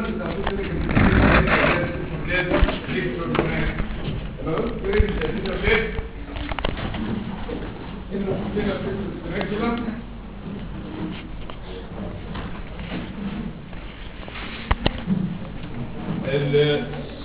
الفرق بتاع الفوت ده كان ال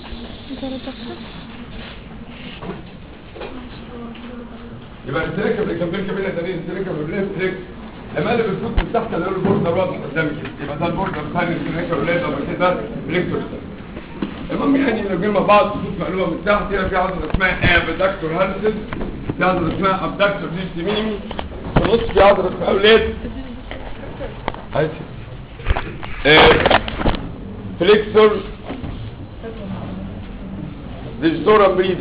يبقى التركب اللي كان بيركب هنا ده مين التركب اللي بيركب تركب لما اللي بتفوت من تحت اللي هو البوردر واضح قدامك كده يبقى ده البوردر بتاع التركب اللي ده كده ريكتور المهم يعني لو جينا مع بعض نشوف معلومه من تحت هنا في عضله اسمها ابدكتور هالسز في عضله اسمها ابدكتور ديس مينيمي في النص في عضله اسمها اولاد فليكسور ديجيتورا بريد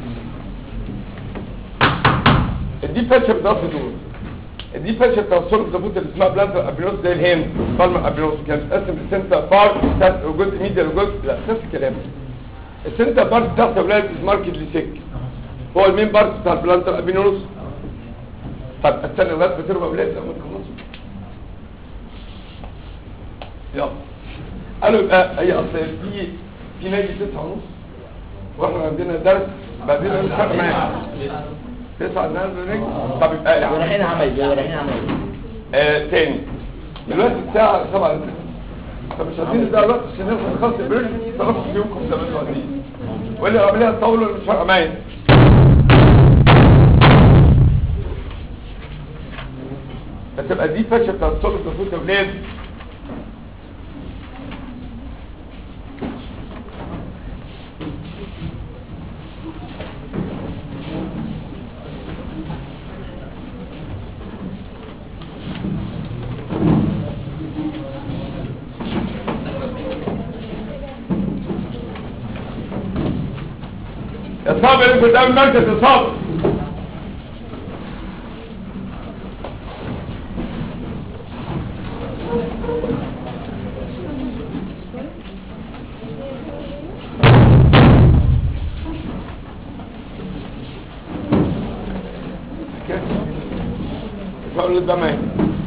دي فاشة بضغط دول دي فاشة بتاع الصلب زبوط اللي اسمها بلانتر ابيروس زي الهند بالمر ابيروس كانت بتقسم لسنتر بارت وجزء ميديا وجزء لا نفس الكلام السنتر بارت بتاعت اولاد ماركت لسك هو المين بارت بتاع البلانتر ابيروس طب استنى لغايه ما تربى اولاد لما تخلصوا يلا قالوا يبقى هي اصل في في نادي تسعة ونص واحنا عندنا درس بعدين مش فارق معايا تسعة ناس رجل طب يبقى يعني رايحين عمل رايحين عمل آه تاني دلوقتي الساعة سبعة إلا طب مش عايزين نبدأ الوقت عشان نخلص نخلص البريد صرفت فيكم زي ما انتوا عايزين واللي قبلها تطولوا مش فارقة معايا هتبقى دي فاشة بتاعت الصلب المفروض يا ولاد يا صابر انت قدام المركز يا صابر فاقول قدام ايه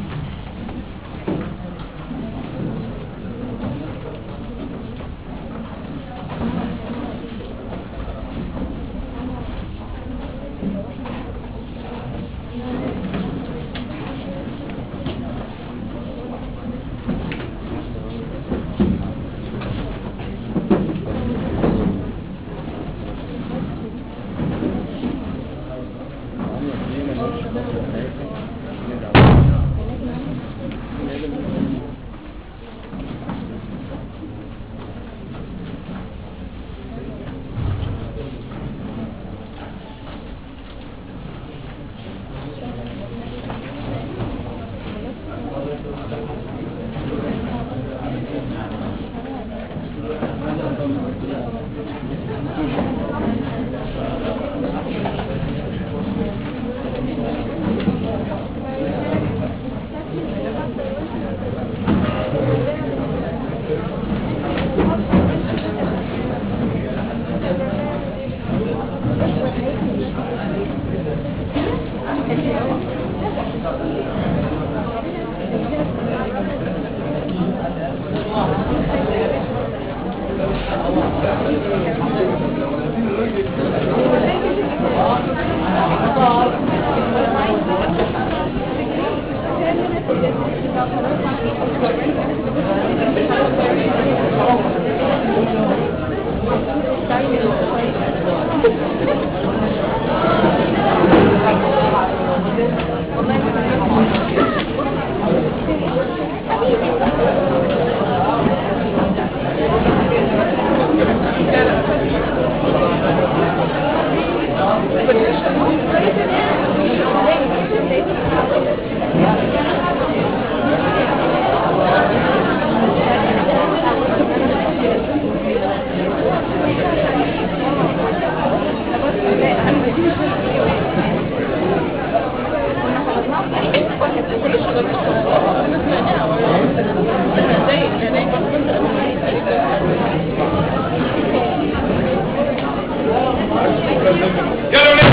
يلا ولاد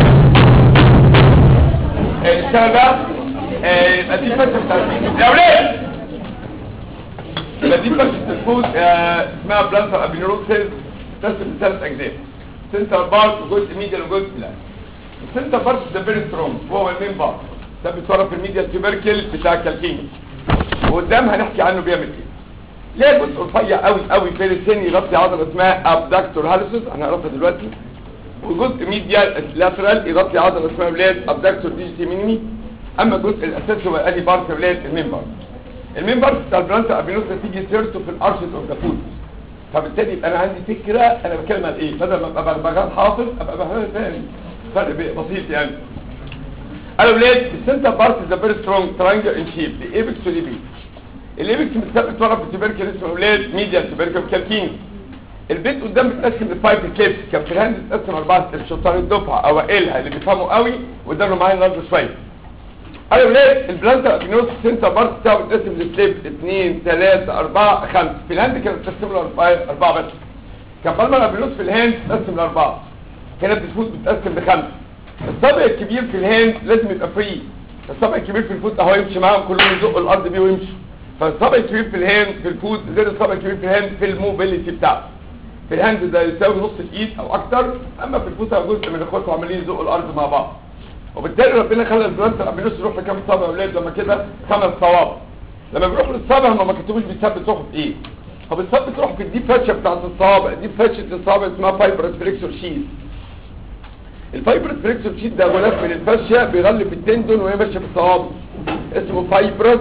الشغل ده آه، يبقى دي فرشة بتاعت يا ولاد يبقى دي فرشة الفوت آه، اسمها بلانتر ابينوروسيس تقسم لثلاث اجزاء سنتر بارت وجزء ميديال وجزء لا السنتر بارت ده فيري سترونج وهو المين بارت ده بيتصرف في الميديال تيوبركل بتاع الكالكيني وقدام هنحكي عنه بيعمل ايه ليه جزء رفيع قوي قوي في السن يغطي عضله اسمها ابداكتور هالسوس هنعرفها دلوقتي وجزء ميديال لاترال يغطي عضله اسمها ولاد ابداكتور ديجيتي مينيمي اما الجزء الاساسي هو ادي بارت ولاد المين بارت المين بارت بتاع البلانتا ابينوسا تيجي سيرته في الارشز اوف ذا فود فبالتالي يبقى انا عندي فكره انا بتكلم عن ايه بدل ما ابقى بغان حافظ ابقى بغان فاهم فرق بسيط يعني انا ولاد السنتر بارت ذا فيري سترونج ترانجل ان شيب دي ايبكس ودي بي الايبكس متثبت ورا في التبركل اسمه اولاد ميديا تبركل كالكين البيت قدام بتقسم لفايف كليبس كان في الهند بتقسم اربعه الشطار الدفعه اوائلها اللي بيفهموا قوي وادانوا معايا النهارده شويه انا ولاد البلانتا ابينوس سنتر بارت بتاعه بتقسم لسليب 2 3 4 5 في الهند كانت بتقسم له اربعه بس كان بالما ابينوس في الهند بتقسم لاربعه كانت الفوت بتقسم لخمسه الصبع الكبير في الهند لازم يبقى فري الصبع الكبير في الفوت اهو يمشي معاهم كلهم يزقوا الارض بيه ويمشوا فالصبع الكبير في الهند في الفوت غير الصبع الكبير في الهند في الموبيليتي بتاعته في الهند ده يساوي نص الايد او اكتر اما في الفوت جزء من اخواته عمالين يزقوا الارض مع بعض وبالتالي ربنا خلى البلانتر ابينوس يروح لكام صابع اولاد لما كده خمس صوابع لما بيروح للصابع هم ما كتبوش بيثبت روحه في ايه هو بيثبت روحه في الديب فاتشه بتاعت الصوابع ديب فاتشه الصوابع اسمها فايبرس فليكسور شيت الفايبرس فليكسور شيت ده غلاف من الفاشيه بيغلف التندون وهي ماشيه في الصوابع اسمه فايبرس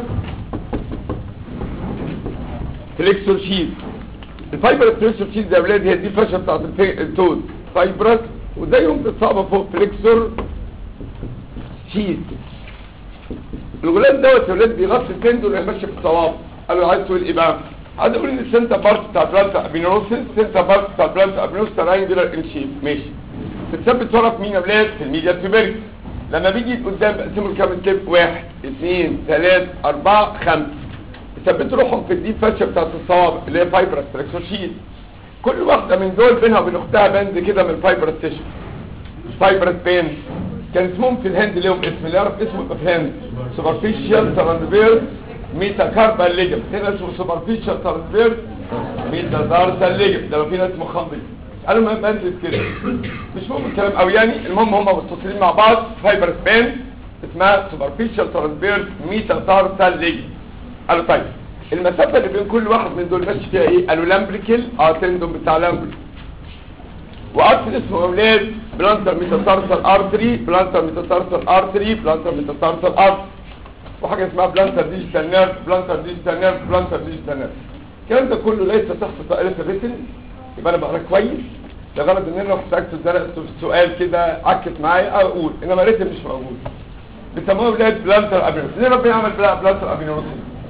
فليكسور شيت الفايبرس فليكسور شيت ده يا اولاد هي الديب فاشيه بتاعت التوز فايبرس وزيهم بتصابه فوق فليكسور شيت الغلاف دوت يا ولاد بيغطي التندون اللي ماشي في الصواب قالوا عايز تقول ايه بقى عايز اقول ان السنتر بارت بتاع بلانتا ابينوسيس سنتر بارت بتاع بلانتا ابينوسيس ترانجلر ان شيب ماشي بتثبت ورا في مين يا ولاد في الميديا تيوبركل لما بيجي قدام بقسمه لكام ستيب واحد اثنين ثلاث اربعة خمسة بيثبتوا روحهم في الديب فاشة بتاعت الصوابع اللي هي فايبرس تراكسور شيت كل واحدة من دول بينها وبين اختها بند كده من فايبرس تيشن فايبرس بين كان اسمهم في الهند ليهم اسم اللي يعرف اسمه يبقى في الهند سوبرفيشال ترانسفيرس ميتاكاربال ليجم هنا اسمه سوبرفيشال ترانسفيرس ميتادارسال ليجم ده لو في ناس مخضي قالوا ما بندرس كده مش مهم الكلام قوي يعني المهم هم متصلين مع بعض فايبرس بين اسمها سوبرفيشال ترانسفيرس ميتادارسال ليجم قالوا طيب المسافه اللي بين كل واحد من دول ماشي فيها ايه قالوا لامبريكل اه تندون بتاع لامبريكل وارتري اسمه اولاد بلانتر ميتاتارسال ارتري بلانتر ميتاتارسال ارتري بلانتر ميتاتارسال ارتري وحاجه اسمها بلانتر ديجيتال نيرف بلانتر ديجيتال نيرف بلانتر ديجيتال نيرف الكلام ده كله ليس تحت طائله الريتن يبقى انا بقرا كويس لغرض ان انا لو احتجت اتزنقت في السؤال كده عكت معايا اقول انما ريتن مش موجود بيسموه اولاد بلانتر ابينوس ليه ربنا عمل بلانتر ابينوس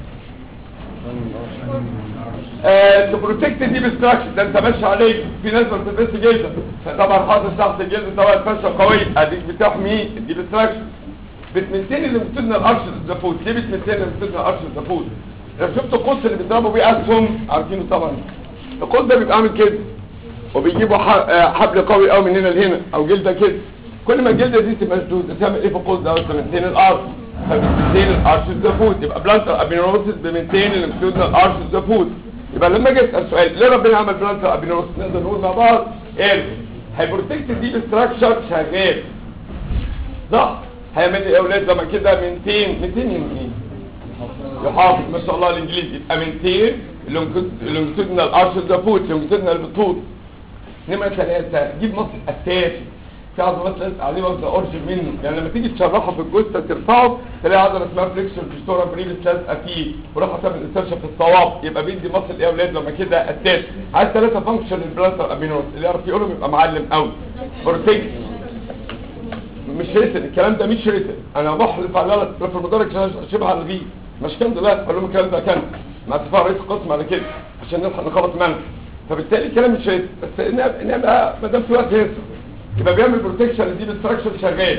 تبروتكت دي بستراكشن ده انت ماشي عليك في ناس ما بتلبسش جلد طبعا حاطط تحت الجلد طبعا الفشه قويه اديك بتحمي دي بستراكشن بتمنتين اللي بتدنا الارش الزفوت ليه بتمنتين اللي بتدنا الارش الزفوت لو شفت القوس اللي بيضربوا بيه اسهم عارفينه طبعا القوس ده بيبقى عامل كده وبيجيبوا حبل قوي قوي من هنا لهنا او جلده كده كل ما الجلده دي تبقى مشدوده تعمل ايه في القوس ده تمنتين الارش فبتمنتين الارش الزفوت يبقى بلانتر ابينوروسيس بمنتين اللي بتدنا الارش الزفوت يبقى لما اجي اسال سؤال ليه ربنا عمل بلانتر ابينوس نقدر نقول مع بعض ايه هيبروتكت دي ستراكشر شغال صح هيعمل ايه يا اولاد لما كده 200 200 يمين يحافظ ما شاء الله الانجليزي يبقى 200 لونجتودنال ارش ذا فوت لونجتودنال بطول نمره ثلاثه جيب مصل اساسي في عضلات لازم عليه وزن اورجن منه يعني لما تيجي تشرحه في الجثه ترفعه تلاقي عضله اسمها فليكسور فيستورا بريلس لازقه فيه وراح تعمل انسرشن في الصواب يبقى بيدي مصل ايه يا اولاد لما كده اساس عايز ثلاثه فانكشن للبلانتر ابينوس اللي يعرف يقولهم يبقى معلم قوي بروتكت مش ريتن الكلام ده مش ريتن انا بحلف على غلط في المدرج شبه على الغي مش كان دلوقتي اقول لهم الكلام ده كان مع اتفاق رئيس القسم على كده عشان نلحق نخلص منه فبالتالي الكلام مش ريتن بس انما ما دام في وقت ينسى يبقى بيعمل بروتكشن لدي ستراكشر شغال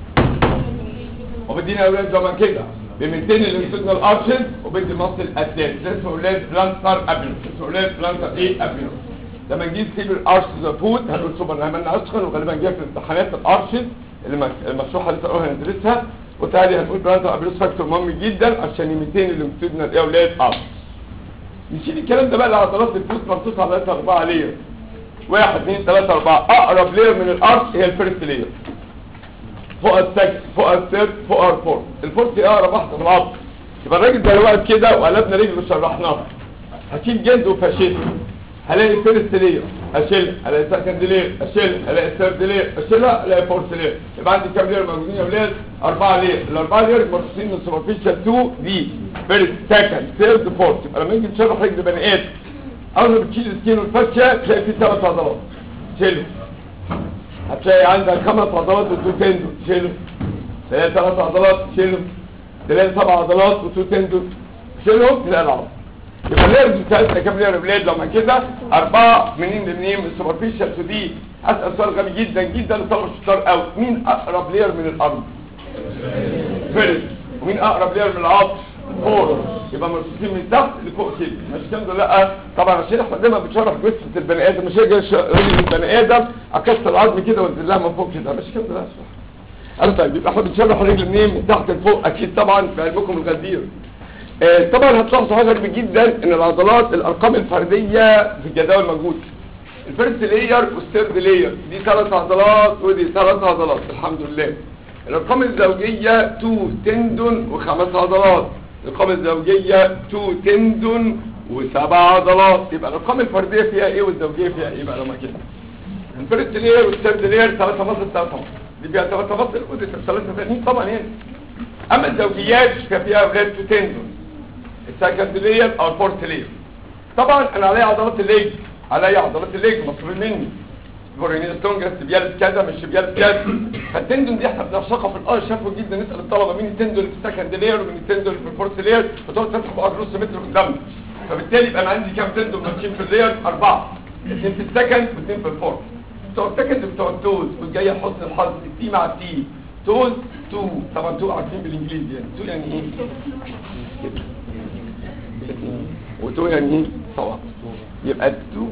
وبدينا اولاد زمان كده بمنتين الليمتودنال ارشز وبدي مصل اساس ده اسمه اولاد بلانتر ابينوس اسمه اولاد بلانتر ايه ابينوس لما نجيب سيب الارشز فود هنقول سوبر عملنا اسخن وغالبا جايه في الامتحانات الارشز اللي المشروحه اللي تقولها هندرسها وتالي هنقول بلانتر ابينوس فاكتور مهم جدا عشان يمنتين الليمتودنال ايه اولاد ارشز نشيل الكلام ده بقى لعضلات الفوت مرصوص على ثلاثة أربعة لير واحد اثنين ثلاثة أربعة أقرب لير من الأرض هي الفيرست لير فوق السكس فوق الثيرد فوق الفورث الفورث هي أقرب واحدة من العظم يبقى الراجل ده لو واقف كده وقلبنا رجله وشرحناها هشيل جلد وفاشيته هلاقي فيرست لير اشيل هلاقي سكند لير اشيل هلاقي ثيرد لير اشيلها هلاقي فورث لير يبقى عندي كام لير موجودين يا ولاد اربعه لير الاربعه لير مرصوصين من سوبرفيشال 2 دي فيرست سكند ثيرد فورث يبقى لما نيجي نشرح رجل بني ادم اول ما بتشيل السكين والفشه تلاقي فيه ثلاث عضلات شيله هتلاقي عندك خمس عضلات وتو تندون شيله تلاقي ثلاث عضلات شيله تلاقي سبع عضلات وتو تندون شيلهم تلاقي العضله يبقى الليرز بتاعتنا كام لير بلاد لما كده أربعة منين لمنين من السوبرفيشال تو دي أسأل سؤال غبي جدا جدا لطلب الشطار قوي مين أقرب لير من الأرض؟ فيرست ومين أقرب لير من العصر؟ فور يبقى مرصوصين من تحت لفوق كده مش كده لا طبعا عشان احنا دايما بنشرح جثه البني ادم مش هيجي راجل البني ادم اكسر العظم كده وانزل لها من فوق كده مش كده لا انا طيب يبقى احنا بنشرح الرجل منين من تحت لفوق اكيد طبعا في علمكم الغدير آه، طبعا هتلاحظوا حاجه غريبه جدا ان العضلات الارقام الفرديه في الجداول موجوده الفيرست لاير والثيرد لاير دي ثلاث عضلات ودي ثلاث عضلات الحمد لله الارقام الزوجيه 2 تندون وخمس عضلات الارقام الزوجيه 2 تندون وسبع عضلات يبقى الارقام الفرديه فيها ايه والزوجيه فيها ايه بقى لما كده الفيرست لاير والثيرد لاير ثلاثه مصل ثلاثه مصل دي فيها ثلاثه مصل ودي ثلاثه ثانيين طبعا هنا اما الزوجيات فيها اولاد 2 تندون السكند لير او الفورث لير طبعا انا عليا عضلات الليج عليا عضلات الليج مطلوب مني فورينيس لونجس بيالس كذا مش بيالس كذا فالتندون دي احنا بنعشقها في الار شافوا جدا نسال الطلبه مين التندون في السكند لير ومين التندون في الفورث لير فتقعد تفتح بقى نص متر قدامنا فبالتالي يبقى انا عندي كام تندون ماشيين في اللير اربعه اثنين في السكند واثنين في الفورث بتوع السكند بتوع التوز والجايه حسن الحظ التي مع التي توز تو طبعا تو عارفين بالانجليزي يعني تو يعني ايه كده وتو يعني ايه طبعا يبقى التو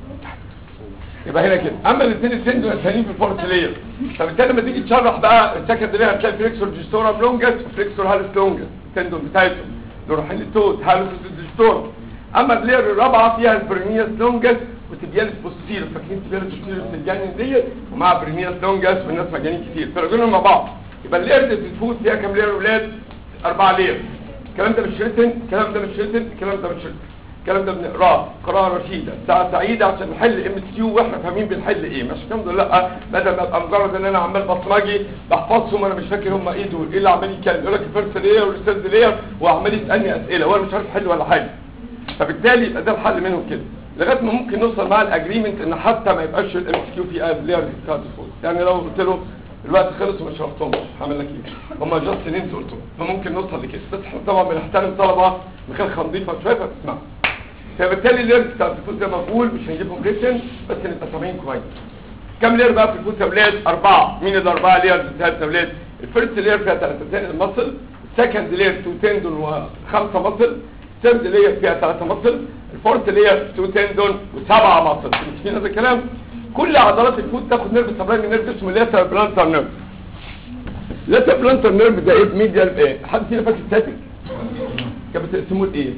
يبقى هنا كده اما الاثنين التندون الثانيين في الفورث لير فبالتالي لما تيجي تشرح بقى السكند لير هتلاقي فليكسور جيستورم لونجس وفليكسور هالس لونجس التندون بتاعتهم دول رايحين للتوت هالس جيستورم اما اللير الرابعه فيها البرينياس لونجس وتبيالس بوستير فاكرين تبيالس بوستير بتتجنن ديت ومع برينياس لونجس والناس مجانين كتير فالرجلهم مع بعض يبقى اللير اللي بتفوت فيها كام لير اولاد اربعه لير الكلام ده مش ريتن الكلام ده مش ريتن الكلام ده مش ريتن الكلام ده بنقراه قراءة رشيدة ساعة سعيدة عشان نحل ام كيو واحنا فاهمين بنحل ايه مش الحمد لله لا بدل ما ابقى مجرد ان انا عمال بصمجي بحفظهم وانا مش فاكر هم ايه دول ايه اللي عمال يتكلم يقول لك الفيرست لير والثيرد لير وعمال يسالني اسئله وانا مش عارف احل ولا حاجه فبالتالي يبقى ده الحل منهم كده لغايه ما ممكن نوصل مع الاجريمنت ان حتى ما يبقاش الام كيو في اب لير بتاعت يعني لو قلت له الوقت خلص وما شرحتهمش هعمل لك ايه هم جاست نيمز قلتهم فممكن نوصل لكده بس احنا طبعا بنحترم طلبه بخلقه نظيفه شويه فتسمع فبالتالي اللير بتاع الفوز زي ما بقول مش هنجيبهم ريتن بس نبقى سامعين كويس كم لير بقى في الفوز يا اولاد اربعه مين الاربعه لير بتاعت يا اولاد الفيرست لير فيها ثلاثتين المصل السكند لير تو تندون وخمسه مصل الثيرد لير فيها ثلاثه مصل الفورث لير تو تندون وسبعه مصل مش فين هذا الكلام كل عضلات الفوت تاخد نيرف سبلاي من نيرف اسمه لاتر بلانتر نيرف لاتر بلانتر نيرف ده ايه ميديال ايه حد فينا فاكر ستاتيك كانوا بتقسموه لايه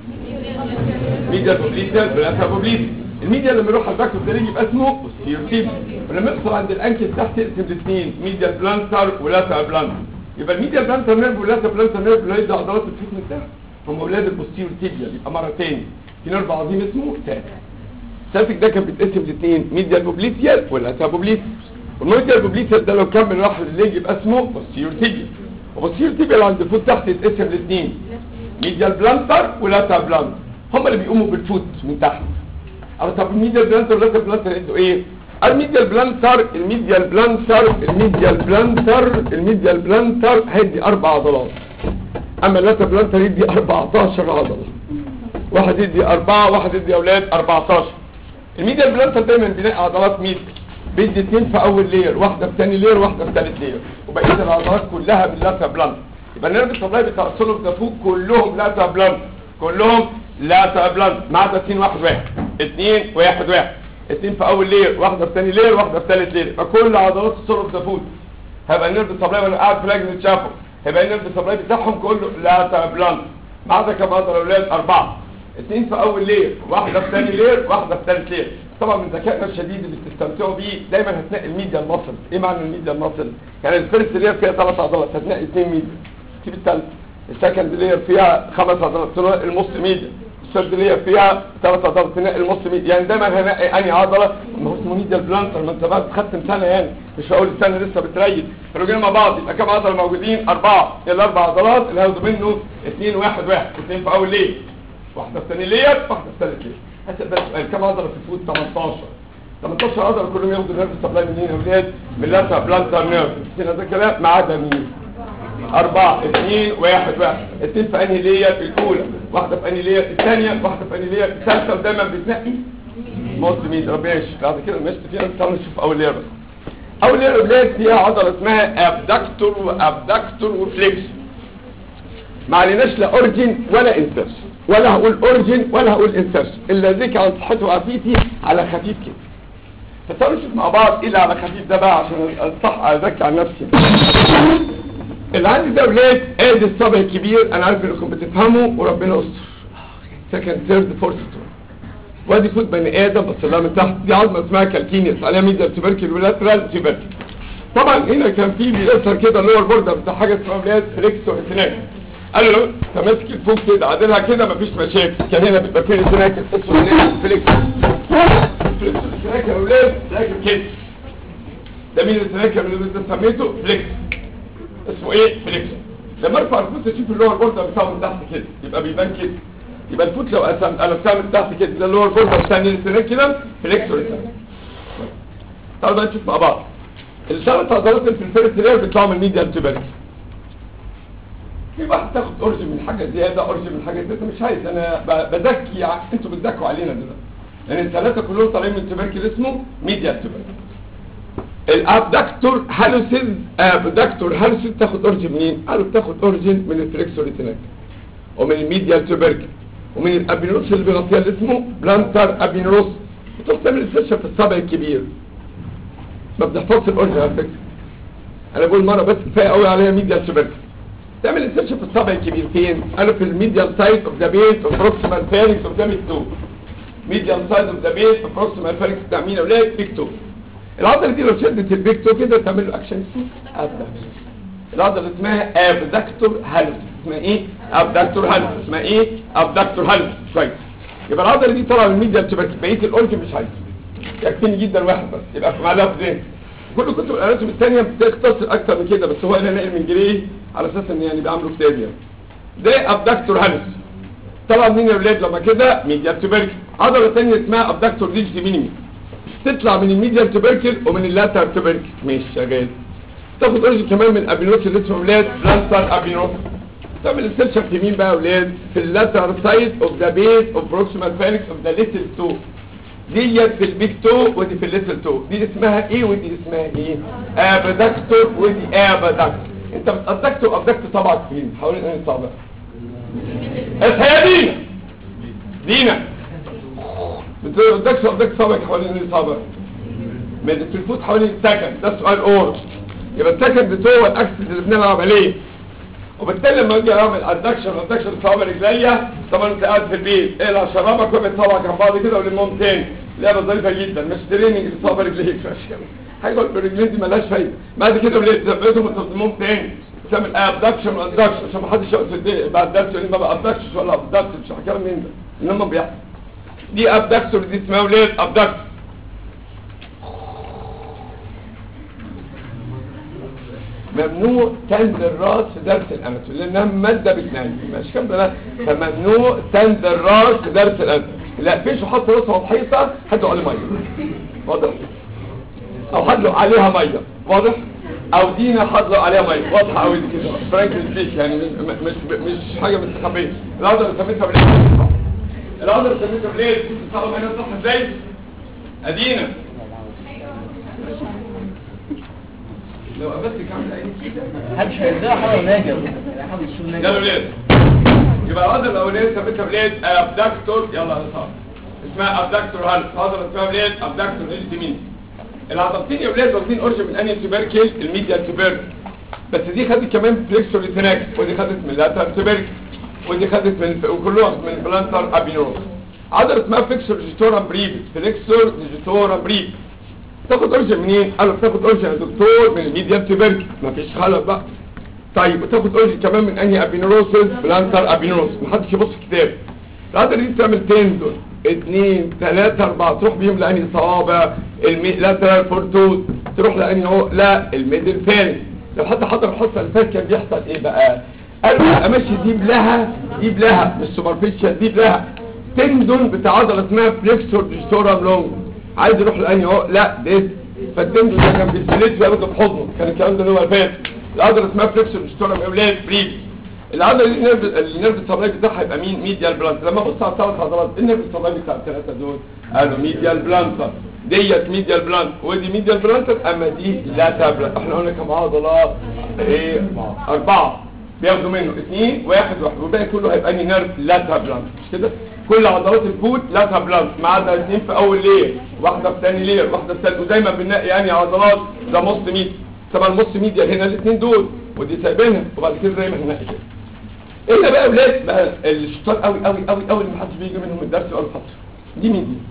ميديال بوبليتيال بلاتر بوبليت الميديا لما يروح على الباك اوف يبقى اسمه بوستيريور ولما يوصل عند الانكل تحت يقسم الاثنين ميديال بلانتر ولاتر بلانتر يبقى الميديال بلانتر نيرف واللاتر بلانتر نيرف اللي هي عضلات الفوت من تحت هم اولاد البوستيريور تيبيا يبقى مره تاني في نيرف عظيم اسمه ساتيك ساتيك ده كان بيتقسم لاثنين ميديال بوبليتيال واللاتر بوبليتيال والميديال بوبليتيال ده لو كمل راح للليج يبقى اسمه بوستيريور تيبيا وبوستيريور تيبيا اللي عند الفوت تحت يتقسم لاثنين ميديال بلانتر ولاتر بلانتر هم اللي بيقوموا بالفوت من تحت او طب الميديال بلانتر واللاتر بلانتر انتوا ايه الميديال بلانتر الميديال بلانتر الميديال بلانتر الميديال بلانتر هيدي اربع عضلات اما اللاتر بلانتر يدي 14 عضله واحد يدي أربعة واحد يدي أولاد 14 الميديال بلانتر دايما بناء عضلات ميد بيدي اتنين في أول لير واحدة في تاني لير واحدة في تالت لير وبقية العضلات كلها باللاتر بلانتر يبقى النيرف الطبيعي بتاع السولو ده فوق كلهم لاتر بلانتر كلهم لاتر بلانتر ما عدا اتنين واحد واحد اتنين واحد واحد اتنين في أول لير واحدة في تاني لير واحدة في تالت لير يبقى كل عضلات السولو ده فوق هيبقى النيرف الطبيعي وانا قاعد في لجنة شافه هيبقى النيرف الطبيعي بتاعهم كله لاتر بلانتر ما عدا كم عضلة أولاد أربعة اثنين في اول لير واحده في ثاني لير واحده في ثالث لير طبعا من ذكائنا الشديد اللي بتستمتعوا بيه دايما هتنقي الميديا المصل ايه معنى الميديا المصل يعني الفيرست لير فيها ثلاث عضلات هتنقي اثنين ميديا تجيب الثالث السكند لير فيها خمس عضلات تنقي الموست ميديا الثيرد لير فيها ثلاث عضلات تنقي الموست ميديا يعني دايما هنقي انهي عضله ما هو اسمه ميديا البلانتر ما انت بقى بتختم سنه يعني مش هقول السنه لسه بتريد لو جينا مع بعض يبقى كام عضله موجودين اربعه الاربع عضلات اللي هياخدوا منه اثنين واحد واحد اثنين في اول لير واحده في ثاني لير واحده في ثالث لير هسأل بقى سؤال كم عضله في الفوت 18 18 عضله كلهم ياخدوا نيرف سبلاي منين يا اولاد من لاتر بلانتر نيرف هنا ده كلام ما عدا مين أربعة اثنين واحد واحد اثنين في أنهي لير الأولى واحدة في أنهي لير الثانية واحدة في أنهي لير الثالثة ودايما بتنقي موت مين ربنا يشفي بعد كده مشت فيها تعالوا نشوف أول لير بس أول لير أولاد فيها عضلة اسمها أبدكتور وأبدكتور وفليكس ما عليناش لا أورجن ولا انسرش ولا هقول أورجن ولا هقول انسرش إلا ذيك عن صحته وعافيتي على خفيف كده فتعالوا نشوف مع بعض ايه اللي على خفيف ده بقى عشان الصح اذكي عن نفسي اللي عندي ده ولاد ادي الصبع الكبير انا عارف انكم بتفهموا وربنا يستر سكند ثيرد فورث وادي فوت بني ادم بص لها من تحت دي عظمه اسمها كالكينيس عليها ميديا تبركل ولاترال تبركل طبعا هنا كان في بيأثر كده اللور بوردر بتاع حاجه اسمها ولاد فليكس واتناك قال له انت ماسك الفوق كده عادلها كده مفيش مشاكل كان هنا بيبقى فيه اتناك اسمه فليكس فليكس الاتناك يا ولاد راكب كده ده مين الاتناك اللي انت سميته فليكس اسمه ايه فليكس لما ارفع الفوت تشوف اللور بوردر بتاعه من تحت كده يبقى بيبان كده يبقى الفوت لو قسمت انا بتعمل تحت كده ده اللور بوردر الثاني الاتناك كده فليكس والاتناك تعالوا بقى نشوف مع بعض الثلاث عضلات اللي في الفيرست لير بيطلعوا من الميديا تيوبركل في واحد تاخد اورج من حاجه زياده اورج من حاجه زياده مش عايز انا ب- بزكي ع- انتوا بتزكوا علينا دلوقتي لان الثلاثه كلهم طالعين من تيوبركل اسمه ميديا تيوبركل الابدكتور هالوسيز ابدكتور هالوسيز تاخد اورج منين قالوا بتاخد اورجن من الفليكسور ريتيناك ومن الميديا تيوبركل ومن الابينوس اللي بيغطيها اللي اسمه بلانتر ابينوس بتروح تعمل استشفاء في الصبع الكبير ما بنحفظش الاورجن على فكره انا بقول مره بس كفايه قوي عليها ميديا تيوبركل تعمل انسرشن في الصبع الكبير فين انا في الميديال سايد اوف ذا بيت اوف بروكسيمال فارنكس اوف ذا ميدتو ميديال سايد اوف ذا بيت اوف بروكسيمال فارنكس بتاع مين اولاد بيكتو العضله دي لو شدت البيكتو كده تعمل له اكشن اسمه ابدكتور العضله اسمها ابدكتور هالوس اسمها ايه ابدكتور هالوس اسمها ايه ابدكتور هالوس كويس يبقى العضله دي طالعه من الميديال تبقى بقيه الاورجن مش عايزه يكفيني جدا واحد بس يبقى في معلقه في ذهن كل كتب الاناتوم الثانيه بتختصر اكتر من كده بس هو انا ناقل من جريه على اساس ان يعني بيعملوا كتاب يعني ده ابدكتور هالس طبعا مين يا ولاد لما كده ميديال تبركل عضله ثانيه اسمها ابدكتور ديجيتي مينيمي تطلع من الميديال تبركل ومن اللاتر تبركل ماشي شغال تاخد اورج كمان من ابينوس اللي اسمه ولاد بلانتر ابينوس تعمل السيرشن في مين بقى يا ولاد في اللاتر سايد اوف ذا بيت اوف بروكسيمال فالكس اوف ذا ليتل تو ديت في البيج تو ودي في الليتل تو دي اسمها ايه ودي اسمها ايه ابدكتور ودي ابدكتور انت بتابدكتور ابدكتور طبعا فين حوالين ايه صابع بس هي دينا دينا بتابدكتور ابدكتور صابع حوالين ايه صابع من في الفوت حوالين السكند ده سؤال اور يبقى السكند تو هو الاكسس اللي بنلعب عليه وبالتالي لما اجي اعمل ادكشن ادكشن صوابع رجليا طبعا انت قاعد في البيت اقلع شرابك وابعد صوابعك عن بعض كده ولمهم تاني لعبه ظريفه جدا مش تريننج لصوابع رجليك حاجه بالرجلين دي مالهاش فايده بعد كده وليه تثبتهم وتضمهم تاني تعمل ادكشن وادكشن عشان ما حدش يقعد في البيت بعد درس يقول لي ما بادكشن ولا ابدكشن مش كلام من ده انما بيحصل دي ابدكتور دي اسمها ولاد ابدكتور ممنوع تند الراس في درس الاناتومي لانها ماده بتنام مش كام ده فممنوع تند الراس في درس الاناتومي لا فيش حط راسه على الحيطه حد عليه ميه واضح او حد عليها ميه واضح او دينا حد عليها ميه واضحه قوي دي كده فرانك سبيك يعني مش مش مش حاجه مستخبيه العضله اللي سميتها بليد العضله اللي سميتها بليد بتصحى هنا صح ازاي ادينا لو قابلتك عامل اي كده محدش هيرجع حاجه ناجر حاول يشوف يلا ناجر ولاد يبقى العضله الاولانيه ثابتها ولاد ابدكتور يلا يا صاحبي اسمها ابدكتور هل عضله اسمها ولاد ابدكتور ايش مين العضلتين يا ولاد واخدين اورج من انهي تيبركل الميديا تيبركل بس دي خدت كمان فليكسور ريتناكس ودي خدت من اللاتر تيبركل ودي خدت من وكلهم من البلانتر ابينوس عضله اسمها فليكسور ديجيتورم بريفيس فليكسور ديجيتورم بريفيس تاخد اورجن منين قالوا بتاخد اورجن يا دكتور من الميديم تبرك مفيش خلل بقى طيب وتاخد اورجن كمان من انهي ابينوروسز بلانتر ابينوس محدش يبص كتاب العضله دي بتعمل تندون اتنين تلاتة اربعة تروح بيهم لانهي صوابع المي... لاترال فورتوت تروح لانهي هو لا الميدل فيرنج لو حد حضر الحصه اللي فاتت كان بيحصل ايه بقى قالوا امشي دي بلها دي بلها مش سوبرفيشال دي بلها تندون بتاع عضله اسمها فليكسور ديجيتورم لونج عايز يروح لانهي هو لا ديس فالتندون ده كان بيستلت بياخده في حضنه كان الكلام ده اللي هو الفات العضله اسمها فليكسور ديجيتورم اولاد بريف العضله دي النيرف النيرف الصليبي بتاعها يبقى مين ميديال بلانت لما ابص على الثلاث عضلات النيرف الصليبي بتاع الثلاثه دول قالوا ميديال بلانتر ديت ميديال بلانت ودي ميديال بلانتر اما دي لا تابلت احنا قلنا كم عضله ايه اربعه بياخدوا منه اثنين واحد واحد والباقي كله هيبقى اني نيرف لا تابلانت مش كده كل عضلات الفوت لا تابلانت ما عدا اثنين في اول لير واحده في ثاني لير واحده في ثالث ودايما بنلاقي يعني عضلات ده نص ميديا طبعا النص ميديا هنا الاثنين دول ودي سايبينها وبعد كده زي ما هنلاقي كده الا بقى اولاد بقى الشطار قوي قوي قوي قوي اللي محدش بيجي منهم الدرس ولا الفتره دي مين دي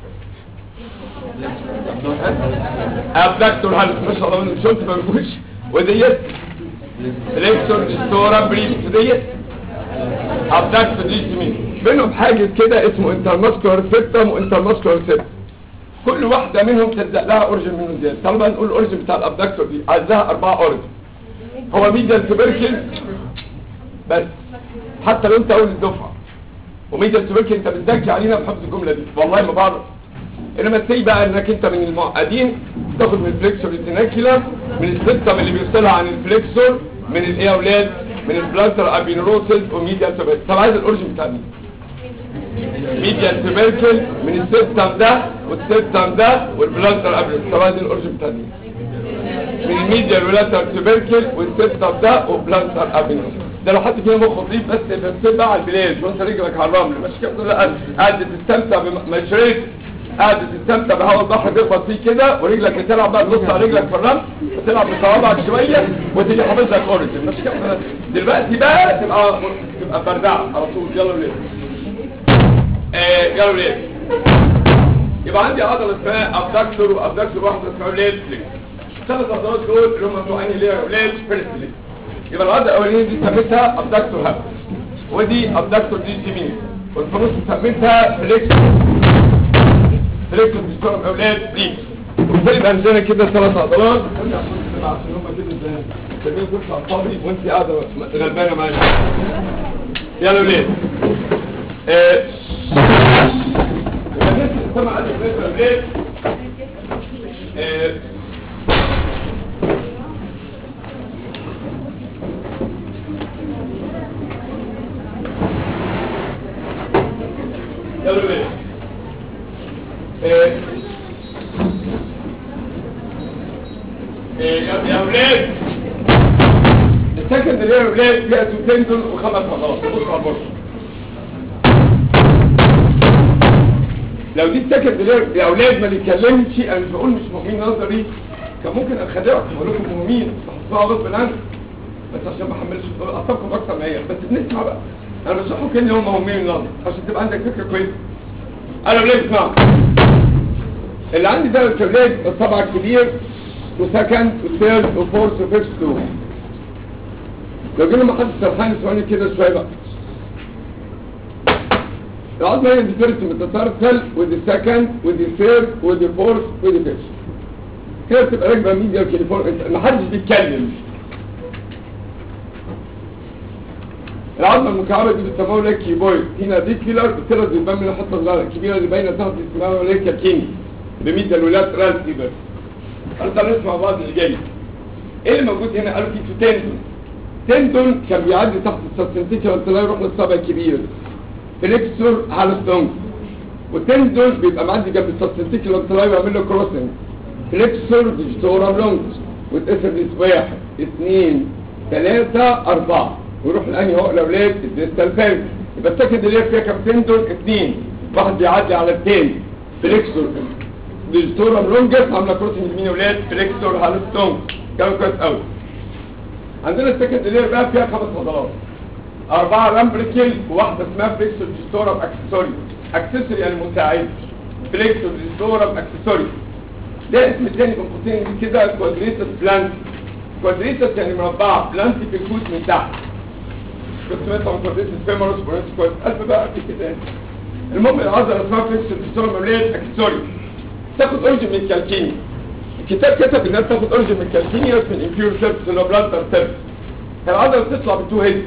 ابدكتور هل ما شاء الله من شلت ما بيقولش وديت ريكتور ستورا بريف ديت ابدكتور دي مين بينهم حاجز كده اسمه انترماسكولار سيبتم وانترماسكولار سيبتم كل واحده منهم تلزق لها اورجن منهم زياده طالما نقول الاورجن بتاع الابدكتور دي عايزاها اربعه اورجن هو ميديال تبركل بس حتى لو انت اول الدفعه وميديال تبركل انت بتذكي علينا بحفظ الجمله دي والله ما بعرف انما تسي بقى انك انت من المعقدين تاخد من الفليكسور التناكيلا من السيستم اللي بيفصلها عن الفليكسور من الايه يا اولاد من البلانتر ابينوروسيس وميديال تبركل طب عايز الاورجن بتاع مين ميديال تبركل من السيستم ده والسيستم ده والبلانتر ابينوروسيس طب عايز الاورجن بتاع مين من الميديال ولاتر تبركل والسيستم ده وبلانتر ابينوروسيس ده لو حد فينا مخ نظيف بس بس بقى على البلاد وانت رجلك على الرمل مش كده لا قاعد تستمتع بمشريك قاعد تستمتع بهواء البحر بيخبط فيه كده ورجلك بتلعب بقى تبص على رجلك في الرمل وتلعب بصوابعك شويه وتيجي حافظ لك اوريجن مش كده دلوقتي بقى تبقى تبقى بردعه على طول يلا ولاد آه يلا ولاد يبقى عندي عضله اسمها ابدكتور وابدكتور واحده اسمها ولاد ثلاث عضلات دول اللي هم بتوع انهي ليه ولاد فيرست يبقى العضله الاولانيه دي سميتها ابدكتور هاب ودي ابدكتور دي سيمين والفلوس سميتها فليكسور فليكسور بيستخدم اولاد دي وبالتالي عندنا كده ثلاث عضلات عشان هم كده زي سمين كرسي على الفاضي وانت قاعده غلبانه معايا يلا ولاد آه، يبقى الناس اللي سمع عن اولاد آه، يلا بينا ايه ايه يا يا اولاد السكند اللي هي اولاد فيها توتين دول وخمس عضلات بص على البورصه لو دي السكند اللي هي يا اولاد ما نتكلمش انا مش بقول مش مهمين نظري كان ممكن اخدعكم اقول لكم مهمين بحطها غصب عنكم بس عشان ما احملش اعصابكم اكتر ما هي بس بنسمع بقى انا بشرحه كان هم مهمين النظر عشان تبقى عندك فكره كويسه انا ولاد اسمع اللي عندي ده الكبلات الطبع الكبير وسكند وثيرد وفورث وفيفث تو لو جينا ما حد سرحان ثواني كده شويه بقى العظمه هي دي فيرست متسرسل ودي سكند ودي ثيرد ودي فورث ودي فيفث كده تبقى راكبه ميديا كاليفورنيا ما حدش بيتكلم العظمه المكعبه دي بيسموها لك كيبويد هنا دي كيلر بترد البان من الحته الصغيره الكبيره اللي باينه تحت اسمها لك كيني بميديا الولاد راس فيبر قالوا نسمع بعض اللي جاي ايه اللي موجود هنا قالوا في تندون تندون كان بيعدي تحت السبسنتيكال تلاقي يروح للصابع الكبير فليكسور هالستونج والتندون بيبقى معدي جنب السبسنتيكال تلاقي ويعمل له كروسنج فليكسور ديجيتورال لونج وتقسم دي واحد اثنين ثلاثة أربعة ويروح لأنهي هو الأولاد الديستال فيرج يبقى السكند اللي هي فيها كام تندون اثنين واحد بيعدي على التاني فليكسور ديجيتورال لونجس عامله كروسنج يمين اولاد فليكسور هالستونج كلام كويس قوي عندنا السكند اللي هي بقى فيها خمس عضلات أربعة لامبريكل وواحدة اسمها فليكسور ديستورم اكسسوري اكسسوري يعني مساعد فليكسور ديستورم اكسسوري ده اسم تاني بين قوسين كده كوادريتس بلانتي كوادريتس يعني مربعة بلانتي في الكوس من تحت كنت سمعت عن كوادريتس فيمورس وريتس كويس ألف بقى في كده المهم العضلة اسمها فليكسور ديستورم ممليت اكسسوري تاخد اوريجن من الكالكيني الكتاب كتب انها تاخد اوريجن من الكالكينيوس من الانفيور سيرفس اللي هو بلانتر سيرفس العضلة بتطلع بتو هيد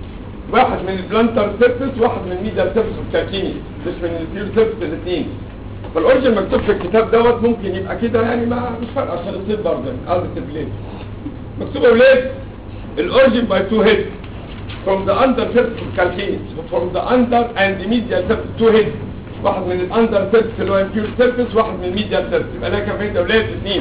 واحد من البلانتر سيرفس واحد من الميديال سيرفس والكالكيني مش من الانفيور سيرفس الاثنين فالاوريجن مكتوب في الكتاب دوت ممكن يبقى كده يعني ما مش فارق عشان الصيد برضه قصدي البليد مكتوب يا ولاد الاوريجن باي تو هيد from the under surface of calcaneus from the under and the medial surface two heads واحد من الاندر سيرفس اللي هو impure surface واحد من الميديال سيرفس يبقى انا كان فين اولاد اثنين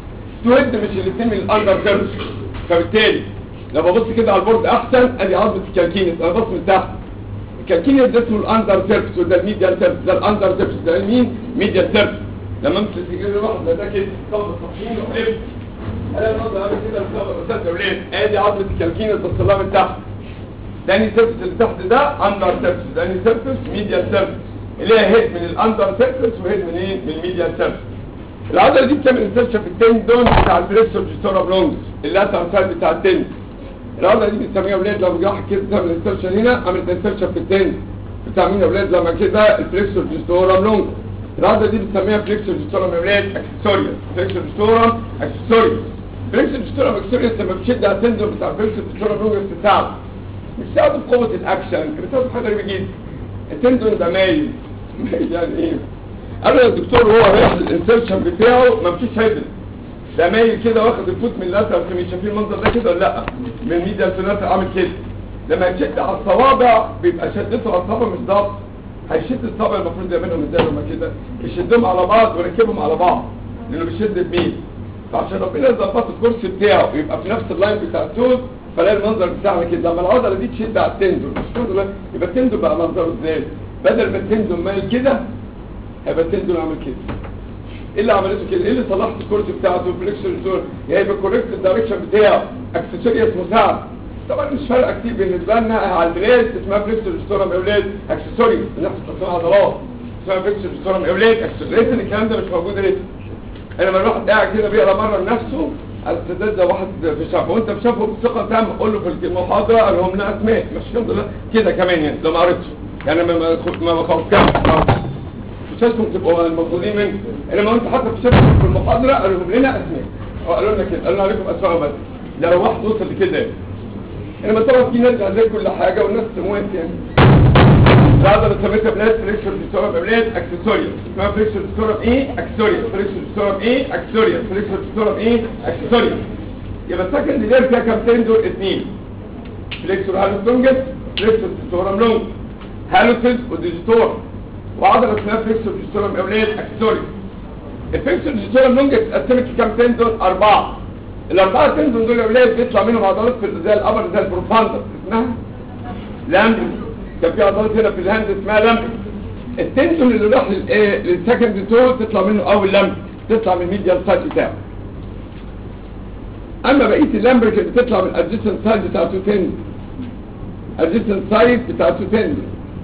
تو هيد مش الاثنين من الاندر سيرفس فبالتالي لو ببص كده على البورد احسن ادي عظمه الكالكينيس انا ببص من تحت الكالكينيس ده اسمه الاندر سيرفس وده الميديال سيرفس ده الاندر سيرفس ده مين ميديال سيرفس لما امسك كده واحد ده كده طب الصفحين وقلب انا النهارده عامل كده الاستاذ اولاد ادي عظمه الكالكينيس بص لها من تحت داني سيرفس اللي تحت ده اندر سيرفس داني سيرفس ميديال سيرفس اللي هي هيد من الاندر سيرفس وهيد من ايه من الميديال سيرفس العضله دي بتعمل انسرشن في التندون بتاع البريسور جيتورا برونز اللاتر سايد بتاع التندون العضله دي بنسميها اولاد لو جه كده تعمل انسرشن هنا عملت انسرشن في التندون بتاع مين يا اولاد لما كده الفليكسور جيتورا برونز العضله دي بنسميها فليكسور جيتورا من اولاد اكسسوريا فليكسور جيتورا اكسسوريا فليكسور جيتورا اكسسوريا لما بتشد على التندون بتاع الفليكسور جيتورا برونز بتساعد مش ساعد بقوة الأكشن بتساعد حاجة غريبة جدا التندون ده مايل مايل يعني إيه؟ قال له الدكتور وهو رايح الانسرشن بتاعه ما مفيش هيدن ده مايل كده واخد الفوت من اللاتر مش شايفين المنظر ده كده ولا لا من ميديا الثلاثة عامل كده لما يشد على الصوابع بيبقى شدته على الصوابع مش ضغط هيشد الصوابع المفروض يعملهم ازاي لما كده يشدهم على بعض ويركبهم على بعض لانه بيشد بمين فعشان ربنا يظبط الكرسي بتاعه يبقى في نفس اللاين بتاع التوز فلاقي المنظر بتاعنا كده لما العضله دي تشد على التندون مش كده يبقى التندون بقى منظره ازاي بدل ما التندون مايل كده هيبقى التندون عامل كده ايه اللي عملته كده ايه اللي صلحت الكرسي بتاعته فليكسور زون يعني يبقى الكوريكت الدايركشن بتاعه اكسسوريوس مساعد طبعا مش فارقه كتير بالنسبه لنا على البلاد اسمها فليكسور ستورم اولاد اكسسوريوس بنحفظ تصنيع عضلات اسمها فليكسور ستورم اولاد اكسسوريوس الكلام ده مش موجود لسه انا لما الواحد قاعد كده بيقرا مره لنفسه السداد ده واحد في شافه وانت في شافه بثقه تامه قول له في المحاضره قال لهم لا اسماء مش الحمد لله كده كمان يعني لو ما قريتش يعني ما ما ما بخوفكش مش لازم تبقوا المفروضين من انما انت حتى في شافه في المحاضره قال لهم لنا اسماء قالوا لنا كده قالوا عليكم اسماء بس ده لو واحد وصل لكده انما طبعا في ناس عايزين كل حاجه والناس تموت يعني العضله سميتها بلاد فليكسور ديستورم بلاد اكسسوريا اسمها فليكسور ديستورم ايه اكسسوريا فليكسور ديستورم ايه اكسسوريا فليكسور ديستورم ايه اكسسوريا يبقى السكند لير فيها كام تين دول اثنين فليكسور هالوستونجس فليكسور ديستورم لونج هالوسيس وديستور وعضله اسمها فليكسور ديستورم اولاد اكسسوريا الفليكسور ديستورم لونج اتقسمت لكام تين دول اربعه الاربعه تين دول يا اولاد بيطلع منهم عضلات في زي الابر زي البروفاندر اسمها لامبري كان في عضلات هنا في الهاند اسمها لمب التنسون اللي راح للايه للسكند تو تطلع منه اول لمب تطلع من الميديال سايد بتاعه اما بقيه اللمبرك اللي بتطلع من الادجيسنت سايد بتاع تو تند الادجيسنت سايد بتاع تو تند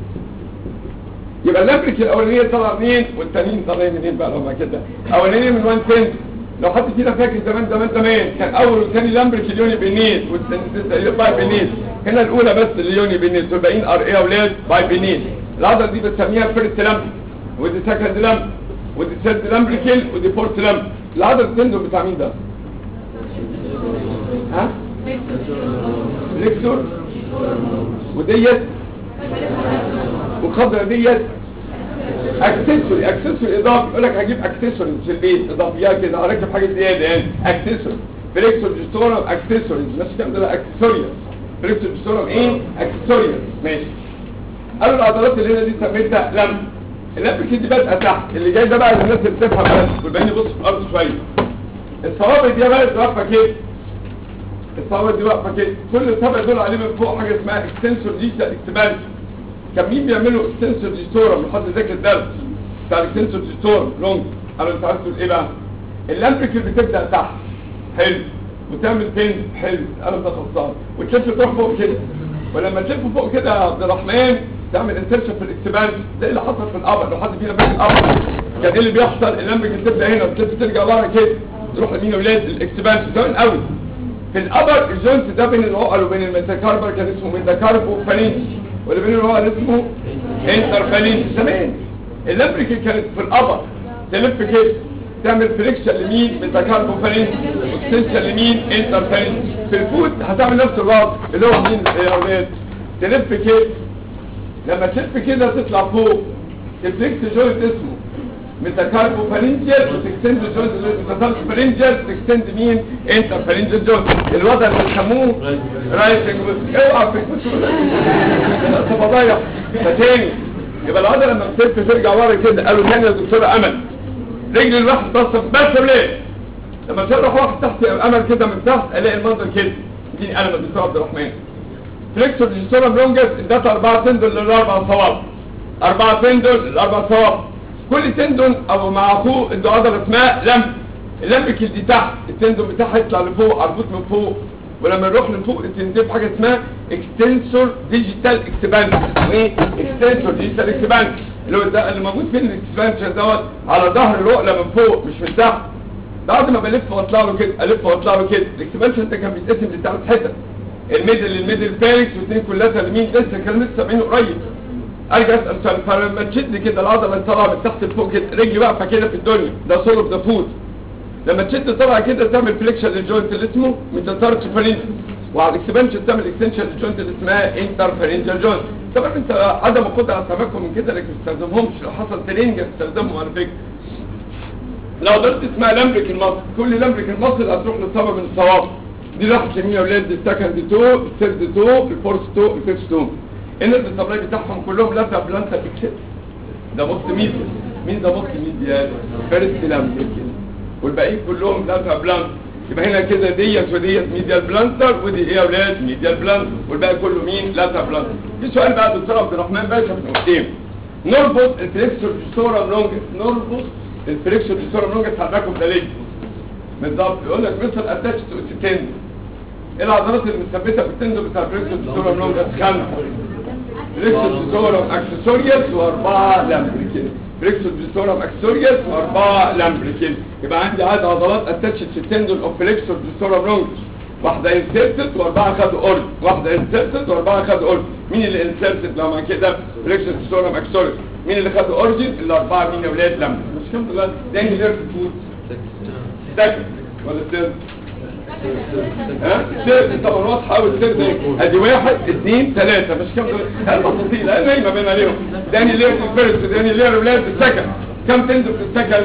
يبقى اللمبرك الاولانيه طالعه منين والتانيين طالعين منين بقى لما كده اولانيه من 1 تند لو حد فينا فاكر زمان زمان زمان كان اول والثاني لامبرك اليوني بينيت والثاني باي بينيت هنا الاولى بس اليوني بينيت والباقيين ار اي اولاد باي بينيت العضله دي بنسميها فيرست لامب ودي سكند لامب ودي ثيرد لامبريكل ودي فورث لامب العضله التندون بتاع مين ده؟ ها؟ فليكسور وديت والخضره ديت اكسسوري اكسسوري اضافي يقول لك هجيب اكسسوري في البيت اضافيات كده هركب حاجه زياده يعني اكسسوري فليكسور جستورم اكسسوري مش كام ده اكسسوري فليكسور جستورم ايه اكسسوري ماشي قالوا العضلات اللي هنا دي سميتها لم اللم كده بقى تحت اللي جاي ده بقى للناس اللي بتفهم بس والباقيين يبصوا في الارض شويه الصوابع دي بقى واقفه كده الصوابع دي واقفه كده كل الصوابع دول عليه من فوق حاجه اسمها اكستنسور ديجيتال اكسبانشن كان مين بيعملوا اكستنسور ديستورم لحد ذاكر الدرس بتاع الاكستنسور ديستورم لونج قالوا انت عايز تقول ايه بقى اللامبريكل بتبدا تحت حلو وتعمل تنز حلو انا ده خلصان وتلف تروح فوق كده ولما تلف فوق كده يا عبد الرحمن تعمل انسرشن في الاكسبانشن زي اللي حصل في القبر لو حد فينا فاكر القبر كان ايه اللي بيحصل اللمبك تبدا هنا وتلف ترجع ورا كده تروح لمين يا ولاد الاكسبانشن زمان قوي في القبر الجوينت ده بين العقل وبين الميتاكاربر كان اسمه ميتاكاربو فالينس واللي بين العقل اسمه انترفالينس زمان اللمبريك كانت في القبر تلف كده تعمل فريكشن لمين ميتاكاربو فالينس واكستنشن لمين انترفالينس في الفوت هتعمل نفس الوضع اللي هو مين يا اولاد تلف كده لما تلف كده تطلع فوق تفليكس جوينت اسمه ميتاكاربو فالينجر وتكستند جوينت ميتاكاربو فالينجر تكستند مين انتر فالينجر جوينت الوضع اللي بيسموه رايتنج اوعى في الكتب بضيع فتاني يبقى الوضع لما بتلف ترجع ورا كده قالوا تاني يا دكتوره امل رجل الواحد بص بس ليه لما تروح واحد تحت امل كده من تحت الاقي المنظر كده اديني قلم يا دكتور عبد الرحمن فليكسور جيستورم لونجس ادت اربعه تندل للاربع صوابع اربعه تندل للاربع صوابع كل تندون او مع اخوه عنده عضله اسمها لمب اللمبك اللي تحت التندون بتاعها يطلع لفوق اربوط من فوق ولما نروح لفوق تنزل حاجه اسمها اكستنسور ديجيتال اكسبانشن ايه اكستنسور ديجيتال اكسبانشن اللي هو ده اللي موجود فين الاكسبانشن دوت على ظهر العقله من فوق مش من تحت بعد ما بلف واطلع له كده الف واطلع له كده الاكسبانشن ده كان بيتقسم لثلاث حتت الميدل الميدل فاركس واثنين كلها اليمين لسه كان لسه سامعينه قريب ارجع اسال سؤال فلما تشد كده العضله اللي طالعه من تحت لفوق كده رجلي واقفه كده في الدنيا ده صلب ده فوت لما تشد طالعه كده تعمل فليكشن للجوينت اللي اسمه ميتاتارس فالينس وعلى الاكسبانشن تعمل اكستنشن للجوينت اللي اسمها انترفيرنجال جوينت طبعا انت عدم القدره على التمكن من كده لكن ما تستخدمهمش لو حصل ترينج تستخدمهم على فكره لو قدرت اسمها لمبرك المصل كل لمبرك المصل هتروح للصواب من الصواب دي راحت لمين يا ولاد السكند تو الثيرد تو الفورث تو الفيفث تو النرد السبلاي بتاعهم كلهم لفه بلانتا اكسس ده بص ميديا مين ده بص ميديا فيرست لامبرك والباقيين كلهم لفه بلانتا يبقى هنا كده ديت وديت ميديال بلانتر ودي ايه يا اولاد ميديال بلانتر والباقي كله مين لاتر بلانتر في سؤال بقى دكتور عبد الرحمن باشا في نقطتين نربط الفليكسور جستورم لونجس نربط الفليكسور جستورم لونجس هنراكم ده ليه بالظبط يقول لك مثل اتاتش تو ستين ايه العضلات اللي مثبته في التندو بتاع الفليكسور جستورم لونجس خمسه فليكسور جستورم اكسسوريوس واربعه لامبريكين فليكسور جستورم اكسسوريوس واربعه لامبريكين يبقى عندي عدد عضلات اتاتش في التندون اوف فليكسور جستورم لونجس واحده انسرتد واربعه خدوا اورد واحده انسرتد واربعه خدوا اورد مين اللي انسرتد لما كده فليكسور جستورم اكسسوريوس مين اللي خدوا اورجن الاربعه مين يا ولاد لامبريكين مش كام دلوقتي ده انجلير فود سكند ولا سيرد ها سيرد طبعا واضحه قوي السيرد ايه ادي واحد اثنين ثلاثه مش كام دول البسيطين لا نايمه بين عليهم داني لير في الفيرست داني لير ولاد في السكند كم تندو في السكند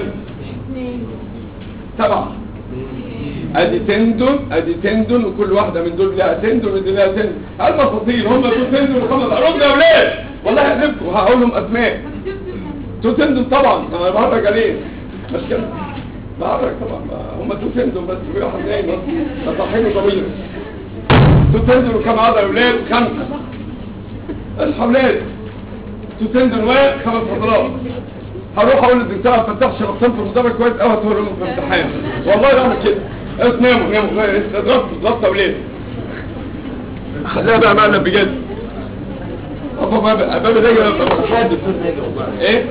سبعه ادي تندون ادي تندون وكل واحده من دول لها تندون ودي لها تندون البسيطين هم دول تندون وخمس ارد يا ولاد والله هحبكم وهقول لهم اسماء تو تندون طبعا انا بهرج عليه مش كده بعرف طبعا هم تو تندون بس في واحد نايم بس صحيح طويل تو تندون كم عضله يا ولاد خمسه اصحى ولاد تو تندون وخمس عضلات هروح اقول للدكتور ما فتحش الاقسام في المدرج كويس قوي هتقول لهم في الامتحان والله بعمل كده قلت ناموا ناموا ضغط ضغط يا ولاد خليها بقى مقلب بجد ابا بابا بابا ده حادث ايه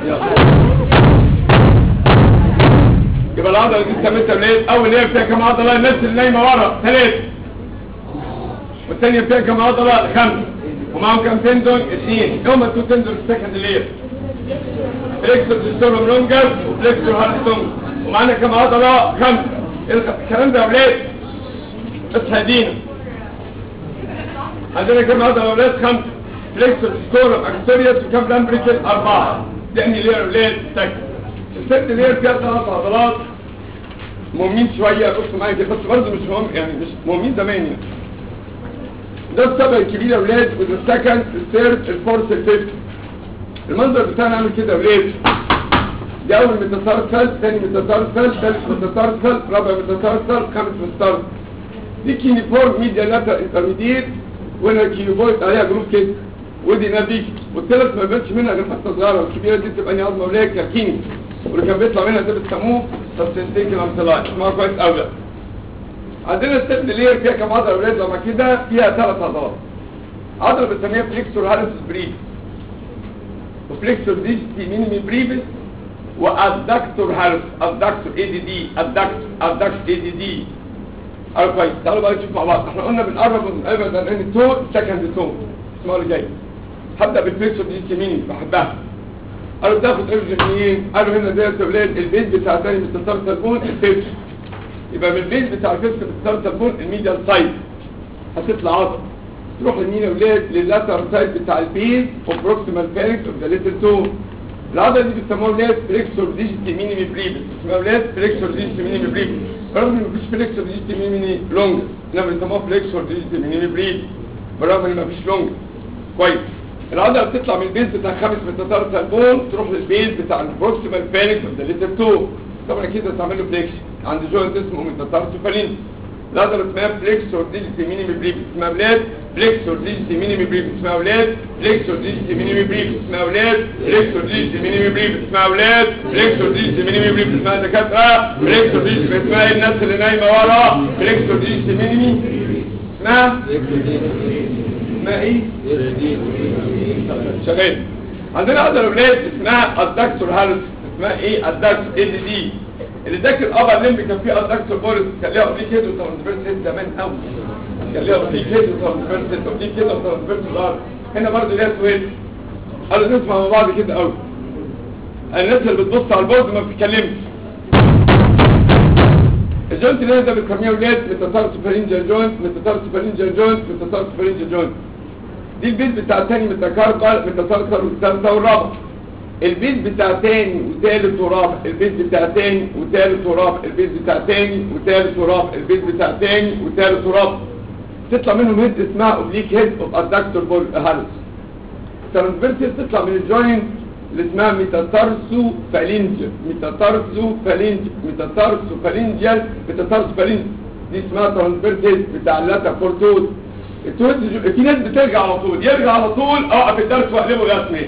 يبقى العضله دي سميتها منين اول ليه فيها كام عضله الناس اللي نايمه ورا ثلاثه والثانيه فيها كام عضله خمسه ومعاهم كام تندون اثنين هم التو تندون السكند لير فليكسور ديستورم لونجر وفليكسور هارستون ومعانا كام عضله خمسه الكلام ده يا اولاد اصحى دينا عندنا كام عضله يا اولاد خمسه فليكسور ديستورم اكسوريوس وكام لامبريكل اربعه يعني لير اولاد سكند الست لير فيها ثلاث عضلات مهمين شويه بصوا معايا كده بس برضه مش مهم يعني مش مهمين زمان يعني ده السبب الكبير يا اولاد وده السكند الثيرد الفورث الفيفث المنظر بتاعنا عامل كده يا اولاد دي اول متسلسل ثاني متسلسل ثالث متسلسل رابع متسلسل خامس متسلسل دي كينيفورم ميديا لاتر انترميديت وهنا كينيفورم عليها جروب كده ودي ناديك والثلاث ما بينش منها غير حته صغيره والكبيره دي تبقى اني عظمه وليه كاكيني واللي كان بيطلع منها ده بيسموه سبسنتيك الامثلاء اسمها كويس قوي عندنا الست لير فيها كام عضله يا اولاد لما كده فيها ثلاث عضلات عضله بنسميها فليكسور هالس بريفس وفليكسور ديجيتي مينيمي بريفس وادكتور هالس ادكتور اي دي دي ادكتور ادكتور اي دي دي قالوا كويس تعالوا بقى نشوف مع بعض احنا قلنا بنقرب من ابدا ان تو سكند تو اسمعوا اللي جاي هبدا بالفليكسور ديجيتي مينيمي بحبها قالوا بتاخد ارجل منين قالوا هنا زي التولاد البيت بتاع تاني مستطر تلبون الفيكس يبقى من البيت بتاع الفيكس مستطر تلبون الميديال سايد هتطلع عضله تروح لمين يا ولاد لللاتر سايد بتاع البيز وبروكسيمال فارنكس اوف ذا ليتل تو العضله دي بيسموها ولاد فليكسور ديجيتي مينيمي بريبس اسمها ولاد فليكسور ديجيتي مينيمي بريبس برغم ان مفيش فليكسور ديجيتي مينيمي لونج انما بيسموها فليكسور ديجيتي مينيمي بريبس برغم ان مفيش لونج كويس العضله بتطلع من البيز بتاع خامس متتارسال بون تروح للبيز بتاع البروكسيمال فارنكس اوف ذا ليتل تو طبعا كده تعمل له فليكشن عند جوينت اسمه متتارسوفالين العضله اسمها فليكسور ديجيتي مينيمي بريبس اسمها ولاد فليكسور ديجيتي مينيمي بريبس اسمها ولاد فليكسور ديجيتي مينيمي بريبس اسمها ولاد فليكسور ديجيتي مينيمي بريبس اسمها ولاد فليكسور ديجيتي مينيمي بريبس اسمها دكاتره فليكسور ديجيتي اسمها إيه الناس اللي نايمه ورا فليكسور ديجيتي مينيمي اسمها اسمها ايه شغال عندنا عضله ولاد اسمها الدكتور هالس اسمها ايه الدكتور ال دي اللي ذاكر الابر لمب كان فيه الدكتور بولس كان ليها اوبليك هيد وترانسفيرس هيد زمان قوي كان ليها اوبليك هيد وترانسفيرس هيد اوبليك هيد وترانسفيرس الارض هنا برضه ليها سويد قالوا نسمع مع بعض كده قوي الناس اللي بتبص على البورد ما بتتكلمش الجوينت اللي ده بنسميه ولاد ميتاتارس فارنجال جوينت ميتاتارس فارنجال جوينت ميتاتارس فارنجال جوينت دي البيت بتاع تاني متكرر متكرر والثالثة والرابع البيت بتاع تاني وثالث ورابع البيت بتاع تاني وثالث ورابع البيت بتاع تاني وثالث ورابع البيت بتاع تاني وثالث ورابع تطلع منهم هيد اسمها اوبليك هيد اوف ادكتور بول هالس ترانسفيرسيس تطلع من الجوينت اللي اسمها ميتاتارسو فالينجل ميتاتارسو فالينجل ميتاتارسو فالينجل ميتاتارسو فالينجل دي اسمها ترانسفيرسيس بتاع اللاتا فورتوز التويت في ناس بترجع على طول يرجع على طول اوقف الدرس واقلبه رسمي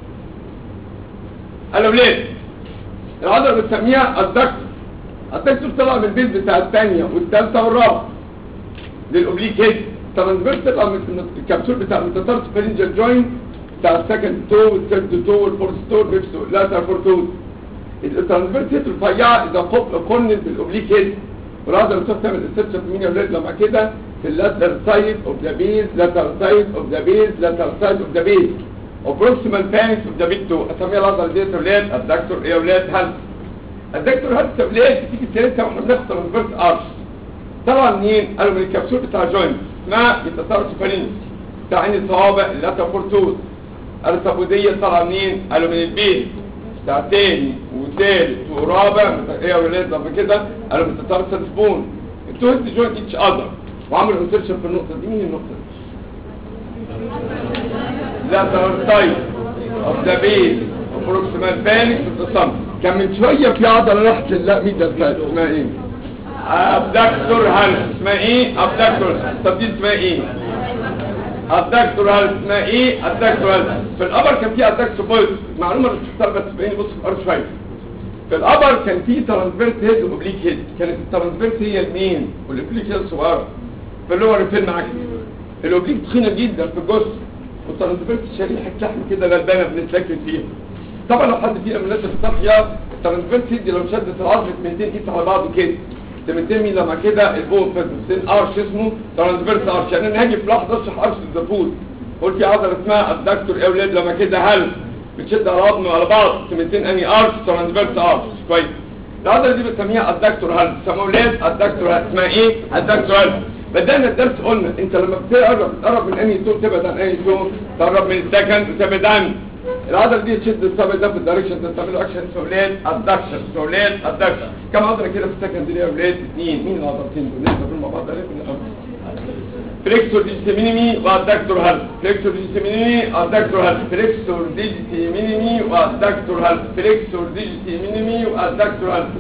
قالوا ليه العضله بنسميها الدكتور الدكتور طلع من البيت بتاع الثانيه والثالثه والرابعه للاوبليك هيد ترانسفيرس طلع من الكبسول بتاع الميتاتارس فارنجال جوينت بتاع السكند تو والثيرد تو والفورث تو والفيفث تو لا فورتوز الترانسفيرس هيد رفيعه اذا قرنت بالاوبليك هيد والعضله بتروح تعمل انسبشن في مين يا ولاد لما كده في اللاتر سايد اوف ذا بيز لاتر سايد اوف ذا بيز لاتر سايد اوف ذا بيز وبروكسيمال فانكس اوف ذا بيج تو اسميها العضله دي يا ولاد الدكتور ايه يا ولاد هل الدكتور هل يا ولاد تيجي الثالثه واحنا بناخد ترانسفيرس ارش طبعا منين قالوا من الكبسول بتاع جوينت اسمها ميتاتارسوفالين بتاع عين الصوابع اللاتر فورتوز قالوا طب ودي طالعه منين قالوا من البيز بتاع تاني وثالث ورابع ايه يا ولاد لما كده قالوا ميتاتارسال سبون التويست جوينت اتش اذر وعملوا انسرشن في النقطه دي مين النقطه دي لا تايب اوف ذا بيز بروكسيمال بانكس التصم كان من شويه في عضله راحت لله مين ده اسمها ايه ابدكتور هل اسمها ايه ابدكتور طب دي اسمها ايه ابدكتور هل اسمها ايه ابدكتور هل في الابر كان في ابدكتور بويز معلومه مش محتاجه بس تبين بص في الارض شويه في الابر كان في ترانسفيرس هيد واوبليك هيد كانت الترانسفيرس هي المين والاوبليك هي الصغيره في اللور فين معاك الاوبليك تخينه جدا في الجسم والترانسفيرس شريحه لحم كده غلبانه بنتلكك فيها طبعا لو حد فينا من الناس الصاحيه الترانسفيرس دي لو شدت العظم 200 ايد على بعض كده 200 مين لما كده البون في 200 ارش اسمه ترانسفيرس ارش يعني انا هاجي في لحظه اشرح ارش الزفوت قلت في عضله اسمها الدكتور يا اولاد لما كده هل بتشد على العظم على بعض 200 اني ارش ترانسفيرس ارش كويس العضله دي بنسميها الدكتور هل بيسموها اولاد الدكتور هل اسمها ايه الدكتور هل بدأنا الدرس قلنا انت لما بتقرب تقرب من انهي تون تبعد عن انهي تون تقرب من السكند وتبعد عن العضله دي تشد الصبع ده في الدايركشن ده تعمل له اكشن سولاد ادكشن سولاد ادكشن كم عضله كده في السكند دي يا اولاد اثنين مين العضلتين دول نقدر مع بعض فليكسور ديجيتي مينيمي وادكتور هل فليكسور ديجيتي مينيمي وادكتور هل فليكسور ديجيتي مينيمي وادكتور هل فليكسور ديجيتي مينيمي وادكتور هل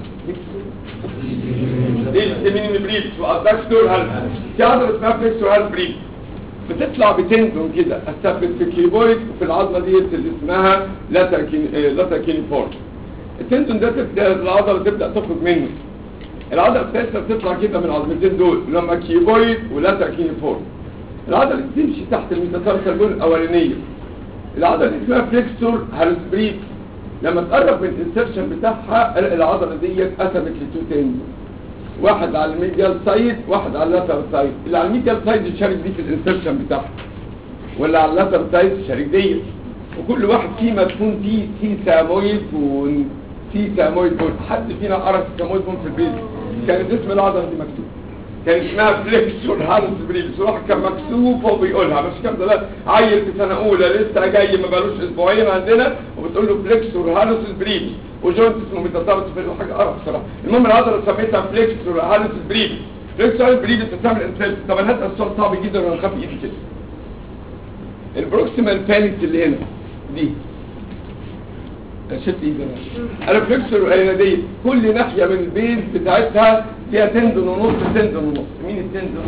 ديجيتي مينيمي بريفس وادكتور هل في عضله اسمها فليكسور هل بريفس بتطلع بتندون كده اثبت في الكيبويد وفي العظمه دي اللي اسمها لاتاكينيفورم التندون ده تبدا العضله تبدا تخرج منه العضله الثالثه بتطلع كده من العظمتين دول لما كيبويد ولاتاكينيفورم العضله دي تمشي تحت الميتاتارسال بول الاولانيه العضله دي اسمها فليكسور هالسبريك لما تقرب من الانسرشن بتاعها الاقي العضله دي اتقسمت لتو تندون واحد على الميديال سايد واحد على اللاتر سايد اللي على الميديال سايد يشارك دي في الانسرشن بتاعها واللي على اللاتر سايد يشارك دي وكل واحد فيه مدفون فيه سي سامويد بون سي سامويد بون حد فينا قرا سامويد بون في البيت كان اسم العضله دي مكتوب كان اسمها فليكسور هانس بريبس واحد كان مكتوب وهو بيقولها مش كام ده عيل في سنه اولى لسه جاي ما بقالوش اسبوعين عندنا وبتقول له فليكسور هانس بريبس وجوينت اسمه ميتاتارس في حاجه قرف بصراحه المهم العضله سميتها فليكسور هانس بريبس فليكسور هانس بريبس بتعمل انسلت طب انا هسال سؤال صعب جدا وانا خاف ايدي كده البروكسيمال بانيك اللي هنا دي شفت ايدي انا الفليكسور دي كل ناحيه من البيز بتاعتها فيها تندون ونص تندون ونص مين التندون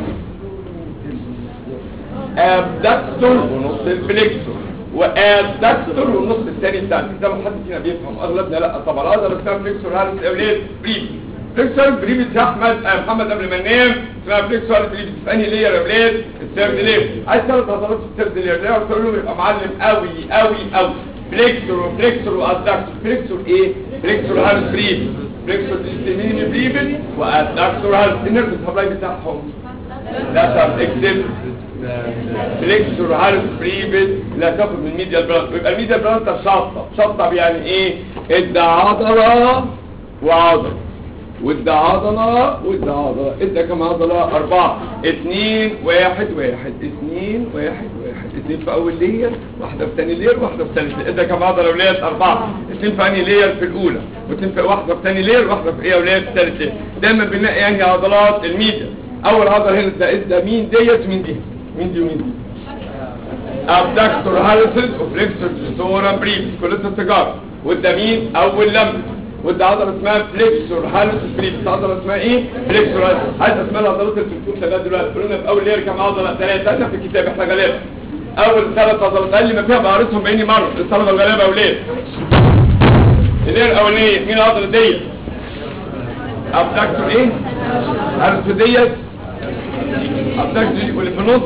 ابدكتور ونص الفليكسور وابدكتور والنص الثاني بتاع ده ما حد فينا بيفهم اغلبنا لا طبعا هذا بس كان فليكسور هذا اولاد بريف فليكسور بريف يا احمد آه محمد قبل ما ننام اسمها فليكسور بريف في انهي لير يا اولاد الثيرد لير عايز ثلاث عضلات في الثيرد لير ليه قلت له يبقى معلم قوي قوي قوي فليكسور وفليكسور وادكتور فليكسور ايه فليكسور هارس بريف فليكسور ديستميني بريفن وادكتور هارس النيرف سبلاي بتاعهم لا طب اكتب فليكسور هارس بريفن لا تاخد من الميديال برانت ويبقى الميديال برانت شطه شطه يعني ايه ادى عضله وعضله وادى عضلة وادى عضلة ادى كم عضلة اربعة اتنين واحد واحد اتنين واحد واحد اتنين في اول لير واحدة في تاني لير واحدة في تالت لير ادى كم عضلة ولاد اربعة اتنين في انهي لير في الاولى واتنين في واحدة في تاني لير واحدة في ايه ولاد في تالت لير دايما بنلاقي انهي عضلات الميديا اول عضلة هنا ده ادى مين ديت مين دي مين دي ومين دي ابدكتور هالسز وفليكسور جسورا بريف كلها التجارة وده مين اول لمبة وده عضلة اسمها فليكسور هالس بريف عضلة اسمها ايه فليكسور هالس عايز اسمها العضلات اللي بتكون ثلاثة دلوقتي قلنا في اول لير كام عضلة ثلاثة احنا في الكتاب احنا غالبا اول ثلاث عضلات قال لي ما فيها بقرصهم بعيني مرة الطلبة الغلابة اولاد اللير الاولانية مين العضلة ديت ابدكتور ايه هالس ديت ابدكتور واللي في النص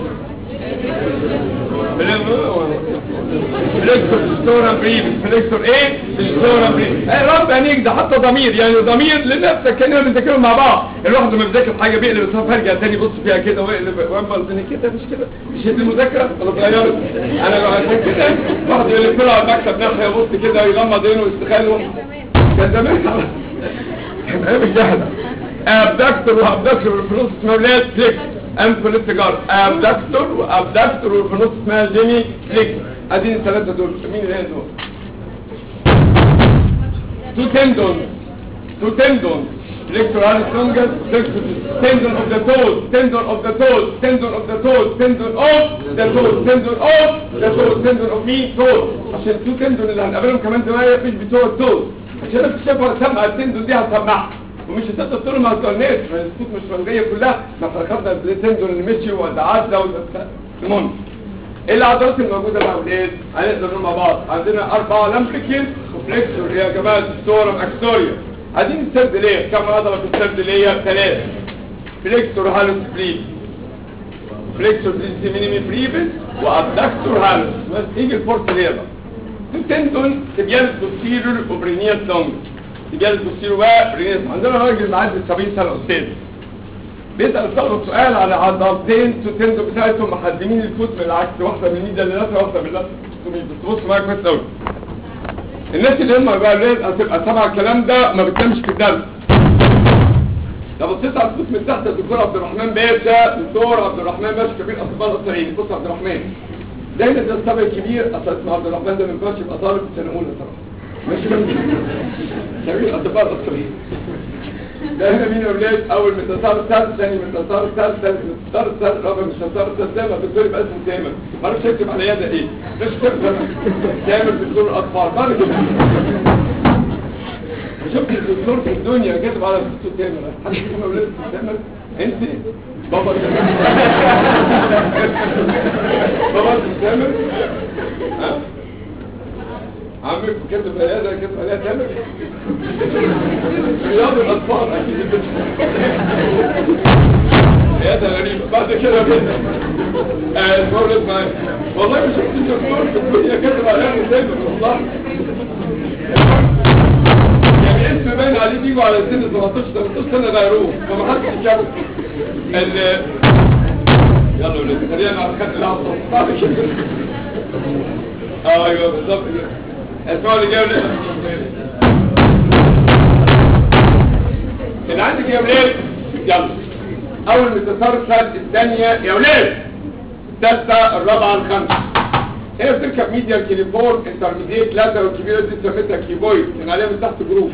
فليكسور ستورا بريف فليكسور ايه ستورا بريف اي رب عينيك ده حتى ضمير يعني ضمير لنفسك كاننا بنذاكرهم مع بعض الواحد لما بيذاكر حاجه بيقلب الصفحه يرجع تاني يبص فيها كده ويقلب وينبل تاني كده مش كده مش هي دي المذاكره ولا اتغيرت انا لو عشان كده واحد يقلب له على المكتب ناحيه يبص كده ويغمض عينه ويستخيله كان زمان كان ايام الجهله ابدكتور وابدكتور والفلوس اسمها ولاد فليكس انف الاتجار ابدكتور وابدكتور والفي النص اسمها جيمي فليك ادين الثلاثه دول مين اللي هنا دول تو تندون تو تندون فليكتور هالس لونجس فليكتور تندون اوف ذا توز تندون اوف ذا توز تندون اوف ذا توز تندون اوف ذا توز تندون اوف ذا توز تندون اوف مين توز عشان تو تندون اللي هنقابلهم كمان شويه مش بتوع التوز عشان انت شايفها سمع التندون دي هتسمعها ومش هتقدر تقول ما هتقولناش ما الصوت مش فرنجيه كلها ما احنا خدنا التندون اللي مشي وده عدى وده المهم ايه العضلات الموجوده مع الاولاد هنقدر نقول مع بعض عندنا اربعه لامبريكين وفليكسور يا جماعه ستورم اكستوريا عايزين السرد ليه كم عضله في السرد ليه ثلاثه فليكسور هالوس بريف فليكسور ديسيمينيمي بريفس وابدكتور هالوس بس يجي الفورس ليه بقى تندون تبيان بوستيريور وبرينياس لونج تبيان بوستيريور وبرينياس عندنا راجل معدي 70 سنه استاذ بيسأل الطلبة سؤال على عضلتين تندو بتاعتهم محدمين الفوت من العكس واحدة من الميديا للاتر واحدة من اللاتر بس بص معايا كويس قوي الناس اللي هم بقى اولاد هتبقى سامعة الكلام ده ما بتنامش في الدرس لو بصيت على الفوت من تحت الدكتور عبد الرحمن باشا دكتور عبد الرحمن باشا كبير اطباء الاسرائيلي بص عبد الرحمن دايما ده الطبع الكبير اصل اسمه عبد الرحمن ده ما ينفعش يبقى طالب في سنه اولى صراحه مش كبير اطباء الاسرائيلي ده هنا مين يا اولاد اول متصار الثالث ثاني متصار الثالث ثالث متصار الثالث رابع متصار الثالث تامر الدكتور يبقى اسمه تامر ما اعرفش اكتب على يده ايه مش تامر تامر دكتور الاطفال بعد كده شفت الدكتور في الدنيا كاتب على دكتور تامر حد فيكم اولاد اسمه تامر انت بابا تامر بابا اسمه تامر ها عمك كاتب عيادة كاتب عليها تامر رياض الأطفال أكيد عيادة غريبة بعد كده بينا آه، الدكتور اسمه والله مش شفت الدكتور في الدنيا كاتب عليها مسافر والله يعني اسم باين عليه بيجوا على سن 17 18 سنه غيروه فما حدش يتكلم ال يلا يا ولاد خلينا على خد اللعب صعب كده اه ايوه بالظبط كده اسمعوا اللي جاي ولاد اللي عندك يا ولاد يلا اول متسلسل الثانيه يا ولاد الثالثه الرابعه الخامسه هي بتركب ميديا كيليفورم انترميديت لاتر والكبيره دي سميتها كيبويد كان عليها من تحت جروف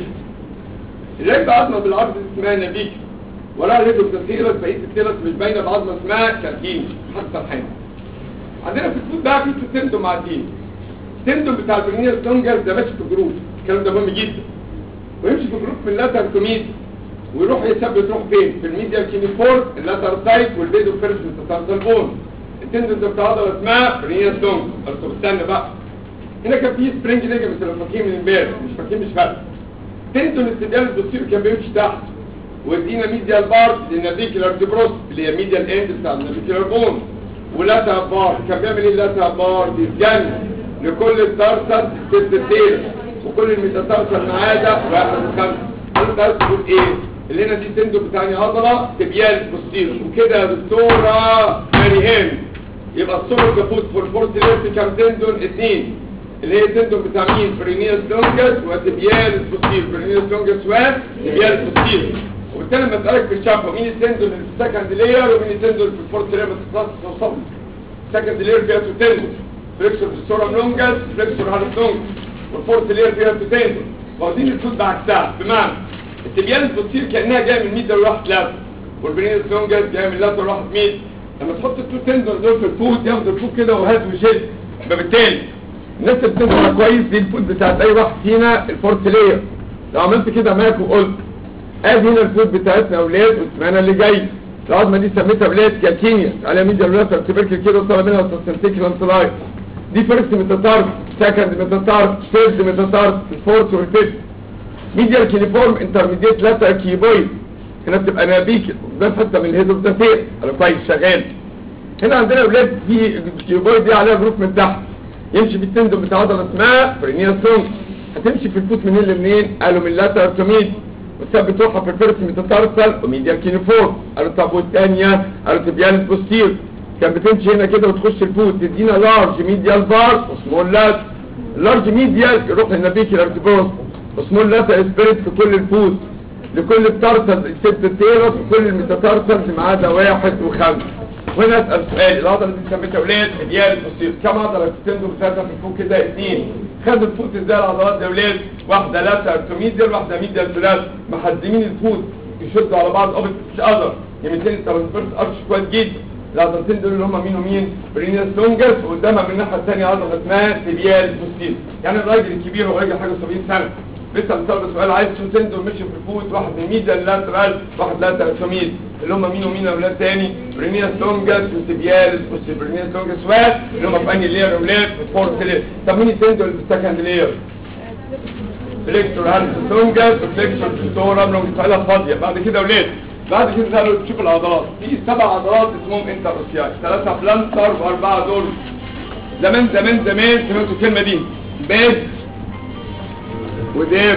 الرجل عظمه بالعرض اسمها نبيك وراها رجل بتسيرس بقيه السيرس مش باينه بعظمه اسمها كاتين حتى سرحان عندنا في الفوت بقى في تندوم معديين التندوم بتاع البرنير ستونجر ده ماشي في جروف الكلام ده مهم جدا ويمشي في جروف من لاتر توميد ويروح يثبت يروح فين في الميديا كينيفور اللاتر سايت والبيدو فيرس متسلسل بون التندوم ده بتاع عضله اسمها برنير ستونجر طب استنى بقى هنا كان في سبرينج ليجمنت اللي فاكرين من امبارح مش فاكرين مش فاكر تندون استدلال البصير كان بيمشي تحت وادينا ميديال بارت للنافيكولار ديبروس اللي هي ميديال اند بتاع النافيكولار بون ولاتا بار كان بيعمل ايه اللاتا بار بيتجنن لكل الترسل ست ديل وكل الميتاترسل ما عدا واحد وخمسه قال له تقول ايه اللي هنا دي تندو بتاعني عضله تبيال بوستير وكده يا دكتوره ماري هيم يبقى الصور كفوت في الفورت ليفت كام تندون اثنين اللي هي تندون بتاع مين برينيوس لونجس وتبيال بوستير برينيوس لونجس وتبيال بوستير وبالتالي لما اسالك في الشابه مين التندون اللي في السكند لاير ومين التندون في الفورت ليفت توصل السكند لاير فيها تو تندون فليكسور سورام لونجس فليكسور هارت لونجس والفورت لاير فيها تو تندون واخدين الفوت بعكسها بمعنى التبيان بتصير كانها جايه من ميد لواحد لاتر والبرينيوس لونجس جايه من لاتر لواحد ميد لما تحط التو تندون دول في الفوت ياخد الفوت كده وهات وشد فبالتالي الناس اللي بتنزل كويس دي الفوت بتاعت اي واحد فينا الفورت لاير لو عملت كده معاك وقلت ادي هنا الفوت بتاعتنا يا اولاد واسمعنا اللي جاي العظمه دي سميتها اولاد كالكينيا على ميديا لاتر تبركل كده وطلع منها سنتيكلان سلايد دي فيرست ميتاتارك سكند ميتاتارك ثيرد ميتاتارك الفورث والفيفث ميديال كينيفورم انترميديت لاتر كيبويد هنا بتبقى نابيك ده حته من الهيد اوف ذا تير انا كويس شغال هنا عندنا اولاد في كيبويد دي عليها جروف من تحت يمشي في التندم بتاع عضله اسمها برينيا سونج هتمشي في الفوت منين لمنين قالوا من لاتر توميد وتثبت روحها في الفيرست ميتاتارسال وميديال كينيفورم قالوا طب والثانيه قالوا تبيان بوستير كان بتمشي هنا كده وتخش الفوت تدينا لارج ميديال بار وسمول لات اللارج ميديال يروح للنبيك الارتبروس وسمول لات سبيريت في كل الفوت لكل التارسلز اكسبت التيرس وكل الميتاتارسلز ما عدا واحد وخمسه وهنا اسال سؤال العضله دي سميتها اولاد مليار البوستير كم عضله بتندم ثلاثه في الفوق كده اثنين خد الفوت ازاي العضلات دي اولاد واحده لاتر توميديال واحده ميديال فلاس محزمين الفوت يشدوا على بعض اوبت مش اذر يمثل ترانسفيرس ارش كويس جدا العضلتين دول اللي هم مين ومين برينيس لونجس وقدامها من الناحيه الثانيه عضله اسمها تبيال بوستير يعني الراجل الكبير هو راجل حاجه 70 سنه لسه بسأل سؤال عايز شو تندو مشي في الفوت واحد من ميديال لاترال واحد لاترال توميد اللي هم مين ومين اولاد تاني برينيس لونجس وتبيال بوستير برينيس لونجس واحد اللي هم في انهي لير اولاد في الفورث لير طب مين التندو اللي في السكند لير فليكسور هارس لونجس وفليكسور فيستورام لونجس فعلها فاضيه بعد كده اولاد بعد كده تعالوا تشوف العضلات في سبع عضلات اسمهم انتر اوسياي ثلاثه بلانتر واربعه دول زمان زمان زمان سمعتوا الكلمه دي بيز وديب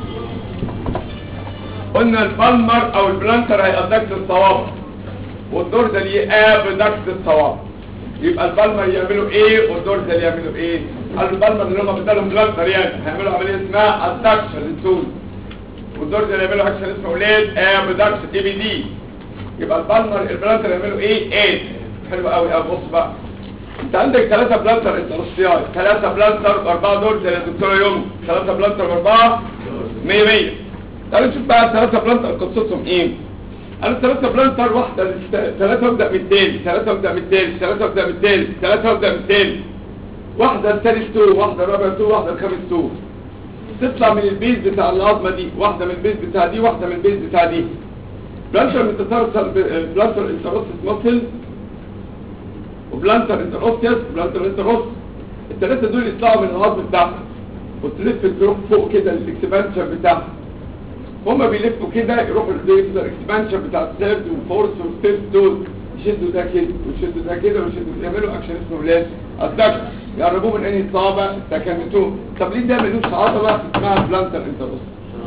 قلنا البالمر او البلانتر هيأدكت الصواب والدور ده ليه ابدكت الصواب يبقى البالمر يعملوا ايه والدور ده يعملوا ايه قالوا البالمر اللي هم بدلهم بلانتر يعني هيعملوا عمليه اسمها ادكشن للتول والدور ده يعملوا اكشن اسمه اولاد ابدكشن اي بي دي يبقى البالمر البلانتر يعملوا ايه ايه حلو قوي قوي بص بقى انت عندك ثلاثة بلانتر انترستيال ثلاثة بلانتر واربعة دول زي الدكتور يوم ثلاثة بلانتر واربعة مية مية تعالوا نشوف بقى الثلاثة بلانتر قصتهم ايه انا ثلاثة بلانتر واحدة ثلاثة ابدأ من التالي ثلاثة ابدأ من التالي ثلاثة ابدأ من التالي ثلاثة ابدأ من التالي واحدة الثالث تو واحدة الرابع تو واحدة الخامس تو تطلع من البيز بتاع العظمة دي واحدة من البيز بتاع دي واحدة من البيز بتاع دي بلانتر متسلسل بلانتر انترستس ماسل وبلانتر انتروستيوس وبلانتر انتروست الثلاثه دول يطلعوا من العظم بتاعهم وتلف تروح فوق كده الاكسبانشن بتاعهم هما بيلفوا كده يروحوا للاكسبانشن بتاع الثيرد والفورث والفيفث دول يشدوا ده كده ويشدوا ده كده ويشدوا يعملوا اكشن اسمه ولاد الدكتور يقربوه من انهي صابع تكمتوه طب ليه ده ملوش عضله اسمها بلانتر انتروس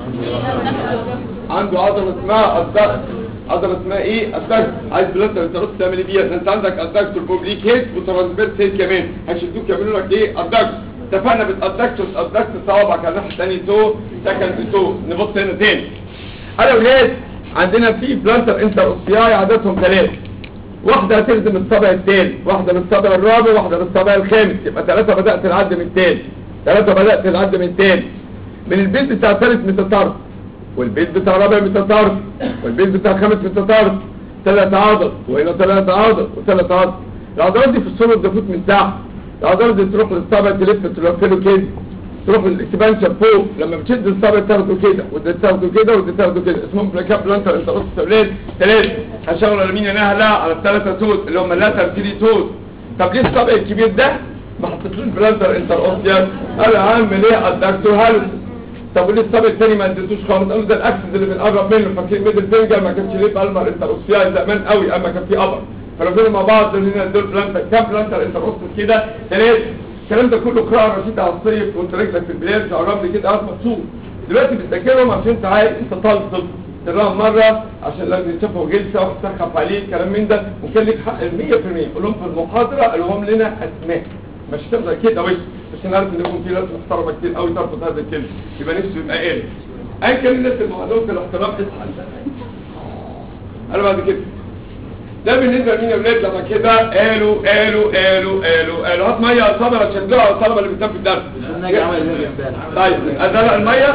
عنده عضله اسمها الدكتور عضله اسمها ايه الدكتور عايز بلانتر انتروس تعمل ايه بيها ده انت عندك الدكتور بوبليك هيد وترانسفيرس هيد كمان هيشدوك يعملوا لك ايه الدكتور اتفقنا بالادكتور الادكتور صوابعك على الناحيه الثانيه تو سكند تو نبص هنا تاني انا ولاد عندنا في بلانتر انتر اوسياي عددهم ثلاثه واحده هتلزم الصابع الثالث واحده من الصابع الرابع واحده من الصابع الخامس يبقى ثلاثه بدات العد من الثالث ثلاثه بدات العد من الثالث من البيت بتاع الثالث متطرف والبيت بتاع الرابع متطرف والبيت بتاع الخامس متطرف ثلاث عضل وهنا ثلاث عضل وثلاث عضل العضلات دي في الصوره الدفوت من تحت العضلات دي تروح للصابع تلف تلف له كده تروح الاكسبانشن فوق لما بتشد الصابع تاخده كده وده تاخده كده وده تاخده كده اسمهم بلاكاب بلانتر انت قص اولاد ثلاثه هشغل على مين يا لا على الثلاثه توز اللي هم اللاتر تيري توز طب ليه الصابع الكبير ده ما حطيتلوش بلانتر انتر اوسيان قال يا عم ليه الدكتور هالو طب وليه الصابع الثاني ما اديتوش خالص قالوا ده الاكسس اللي بنقرب منه فاكرين ميدل فينجر ما كانش ليه بالمر انتر اوسيان زمان قوي اما كان في ابر فلو مع بعض دول هنا دول بلانتر كام بلانتر انتر اوسيان كده ثلاثه الكلام ده كله قراءة رشيد على الصيف وانت رجلك في البلاد تقرب لي كده قاعد مبسوط دلوقتي بتذاكرهم عشان انت عايز انت طالب طب تقراهم مرة عشان لازم يتشافوا جلسة وتسخف عليه كلام من ده وكان لك حق ال 100% قول لهم في المحاضرة قالوا هم لنا اسماء مش تفضل كده وش بس انا عارف ان يكون في ناس محترمة كتير قوي ترفض هذا الكلمة يبقى نفسه يبقى قال ايا كان الناس المعلومة في الاحترام تصحى انا بعد كده ده بالنسبه لمين يا ولاد لما كده قالوا قالوا قالوا قالوا قالوا هات ميه يا صابر عشان تدوها على الطلبه اللي بتنام في الدرس طيب ازرق الميه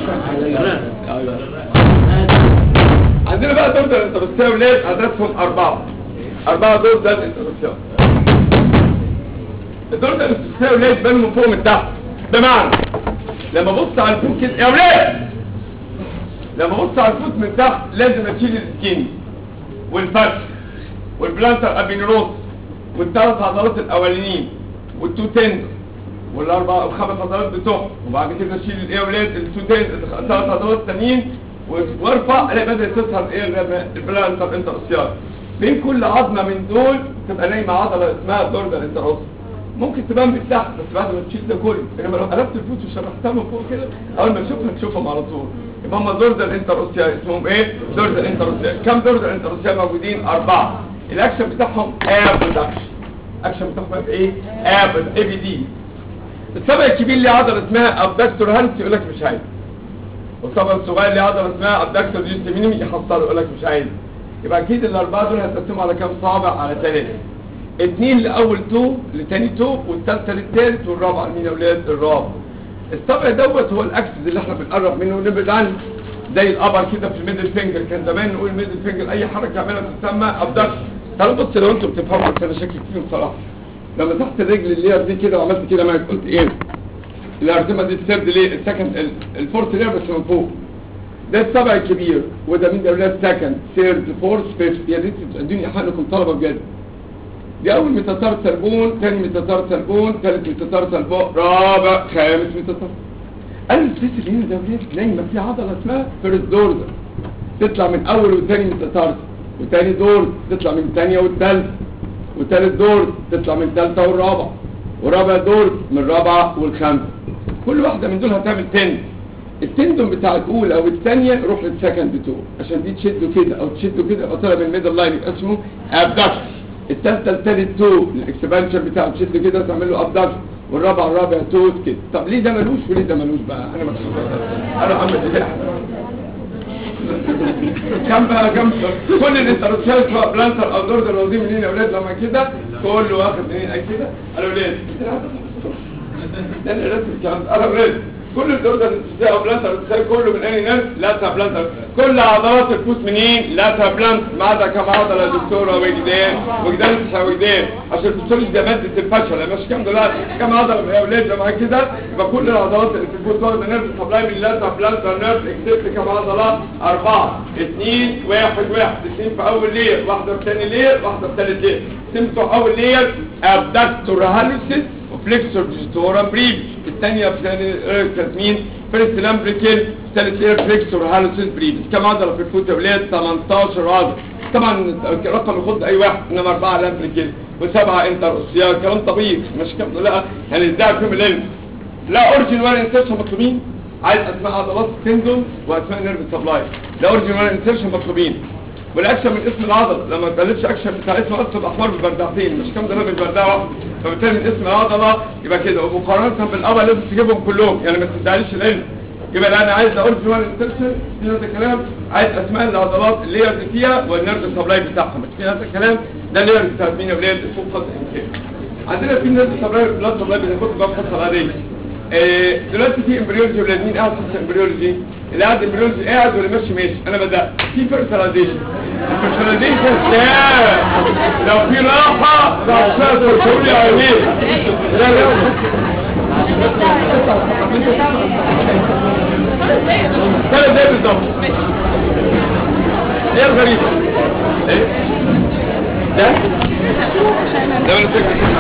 عندنا بقى دول ده الانترستيا يا ولاد عددهم اربعه اربعه دول ده الانترستيا الدول ده الانترستيا يا ولاد بانوا من فوق من تحت بمعنى لما ابص على الفوق كده يا ولاد لما ابص على الفوت من تحت لازم اشيل السكين والفرش والبلانتر ابينيروس والثلاث عضلات الاولانيين والتو تند والاربع الخمس عضلات بتوعهم وبعد كده اشيل الايه يا ولاد التو تند الثلاث عضلات التانيين وارفع الاقي بدات تظهر ايه البلانتر انتروسيال بين كل عظمه من دول تبقى نايمه عضله اسمها الدوردر انتروس ممكن تبان من تحت بس بعد ما تشيل ده كله انما لو قلبت الفوت وشرحتها من فوق كده اول ما تشوفها تشوفهم على طول يبقى هم دوردر انتروسيال اسمهم ايه دوردر انتروسيال كم دوردر انتروسيال موجودين اربعه الاكشن بتاعهم ابدكشن اكشن بتاعهم ايه ابد اي بي دي السبع الكبير ليه عضله اسمها ابدكتور هانس يقول لك مش عايز والسبع الصغير ليه عضله اسمها ابدكتور جيستمينيم يحصله يقول لك مش عايز يبقى اكيد الاربعه دول هتقسموا على كام صابع على ثلاثه اثنين لاول تو لتاني تو والثالثه للثالث والرابعه لمين يا اولاد الرابع الصبع دوت هو الاكسس اللي احنا بنقرب منه ونبعد عنه زي الابر كده في الميدل فينجر كان زمان نقول الميدل فينجر اي حركه يعملها تسمى ابدكشن تعالوا بص لو انتم بتفهموا بس انا شاكك فيهم بصراحه لما تحت الرجل اللير دي كده وعملت كده معاك قلت ايه الارتمه دي الثيرد ليه السكند الفورث لير بس من فوق ده السبع الكبير وده مين ده اولاد سكند ثيرد فورث فيفث يا ريت تدوني حقكم طلبه بجد دي اول متتار سلبون ثاني متتار سلبون ثالث متتار سلبون رابع خامس متتار قال السيس اللي هنا ده ولاد نايمه في عضله اسمها فيرست دورز تطلع من اول وثاني متتار وثاني دور تطلع من الثانيه والثالثه وثالث دور تطلع من الثالثه والرابعه ورابع دور من الرابعه والخامسه كل واحده من دول هتعمل تند التندون بتاع الاولى او الثانيه روح للسكند تو عشان دي تشده كده او تشده كده يبقى طالع من الميدل لاين يبقى اسمه ابدكشن الثالثه الثالث تو الاكسبانشن بتاعه تشد كده تعمل له ابدكشن والرابع الرابع تو كده طب ليه ده ملوش وليه ده ملوش بقى انا ما انا محمد ايه كم بقى كم كل الانترسيال سواء بلانتر او دوردر واخدين منين يا اولاد لما كده كله واخد منين اي كده انا اولاد ده انا راسم الكلام ده انا اولاد كل الدوردر الانترسيال او بلانتر الانترسيال كله من اي ناس لا بلانتر كل عضلات الفوت منين لا بلانت ما عدا كم عضله يا دكتوره وجدان وجدان مش وجدان عشان الدكتور ده ماده الفشل مش كام دلوقتي كم عضله يا اولاد لما كده يبقى كل العضلات اللي في الفوت واخده نيرف سبلاي من لا بلانتر نيرف اكسبت كم عضله اربعه اثنين واحد واحد اثنين في اول لير واحده في ثاني لير واحده في ثالث لير سمتوا اول لير ابدكتور هالوسيس وفليكسور ديجيتورم بريف الثانيه في ثاني مين فيرست لامبريكل ثالث لير فليكسور هالوسيس بريف كم عضله في الفوت يا ولاد 18 عضله طبعا رقم يخض اي واحد انما اربعه لامبليكيت وسبعه انتر اوسيال كلام طبيعي مش كام لا يعني ازاي فيهم اللينس لا اوريجين ولا انسيرشن مطلوبين عايز اسماء عضلات تندون واسماء نيرف سبلاي لا اوريجين ولا انسيرشن مطلوبين والاكشن من اسم العضله لما ما تقلبش اكشن بتاع اسم اصل الاحمر ببردعتين مش كام ده بالبردعه واحده فبالتالي من اسم العضله يبقى كده ومقارنه بالابا لازم تجيبهم كلهم يعني ما تدعيش العلم يبقى لا انا عايز اوريجين ولا انسيرشن في هذا الكلام عايز اسماء العضلات اللي هي اللي فيها والنيرف سبلاي بتاعها مش في هذا الكلام ده اللي هي بتاعت مين اللي هي اسمه خط الامكان عندنا في نيرف سبلاي بلاد سبلاي بناخد بقى الخطه العاديه آه، دلوقتي في امبريولوجي ولاد مين قاعد في امبريولوجي اللي قاعد امبريولوجي قاعد واللي ماشي ماشي انا بدات في فيرتلايزيشن الفيرتلايزيشن ده لو في راحه راح تقول لي عليه لا لا ثلاث دقايق بالظبط ايه الغريبه ايه ده ده من الفكره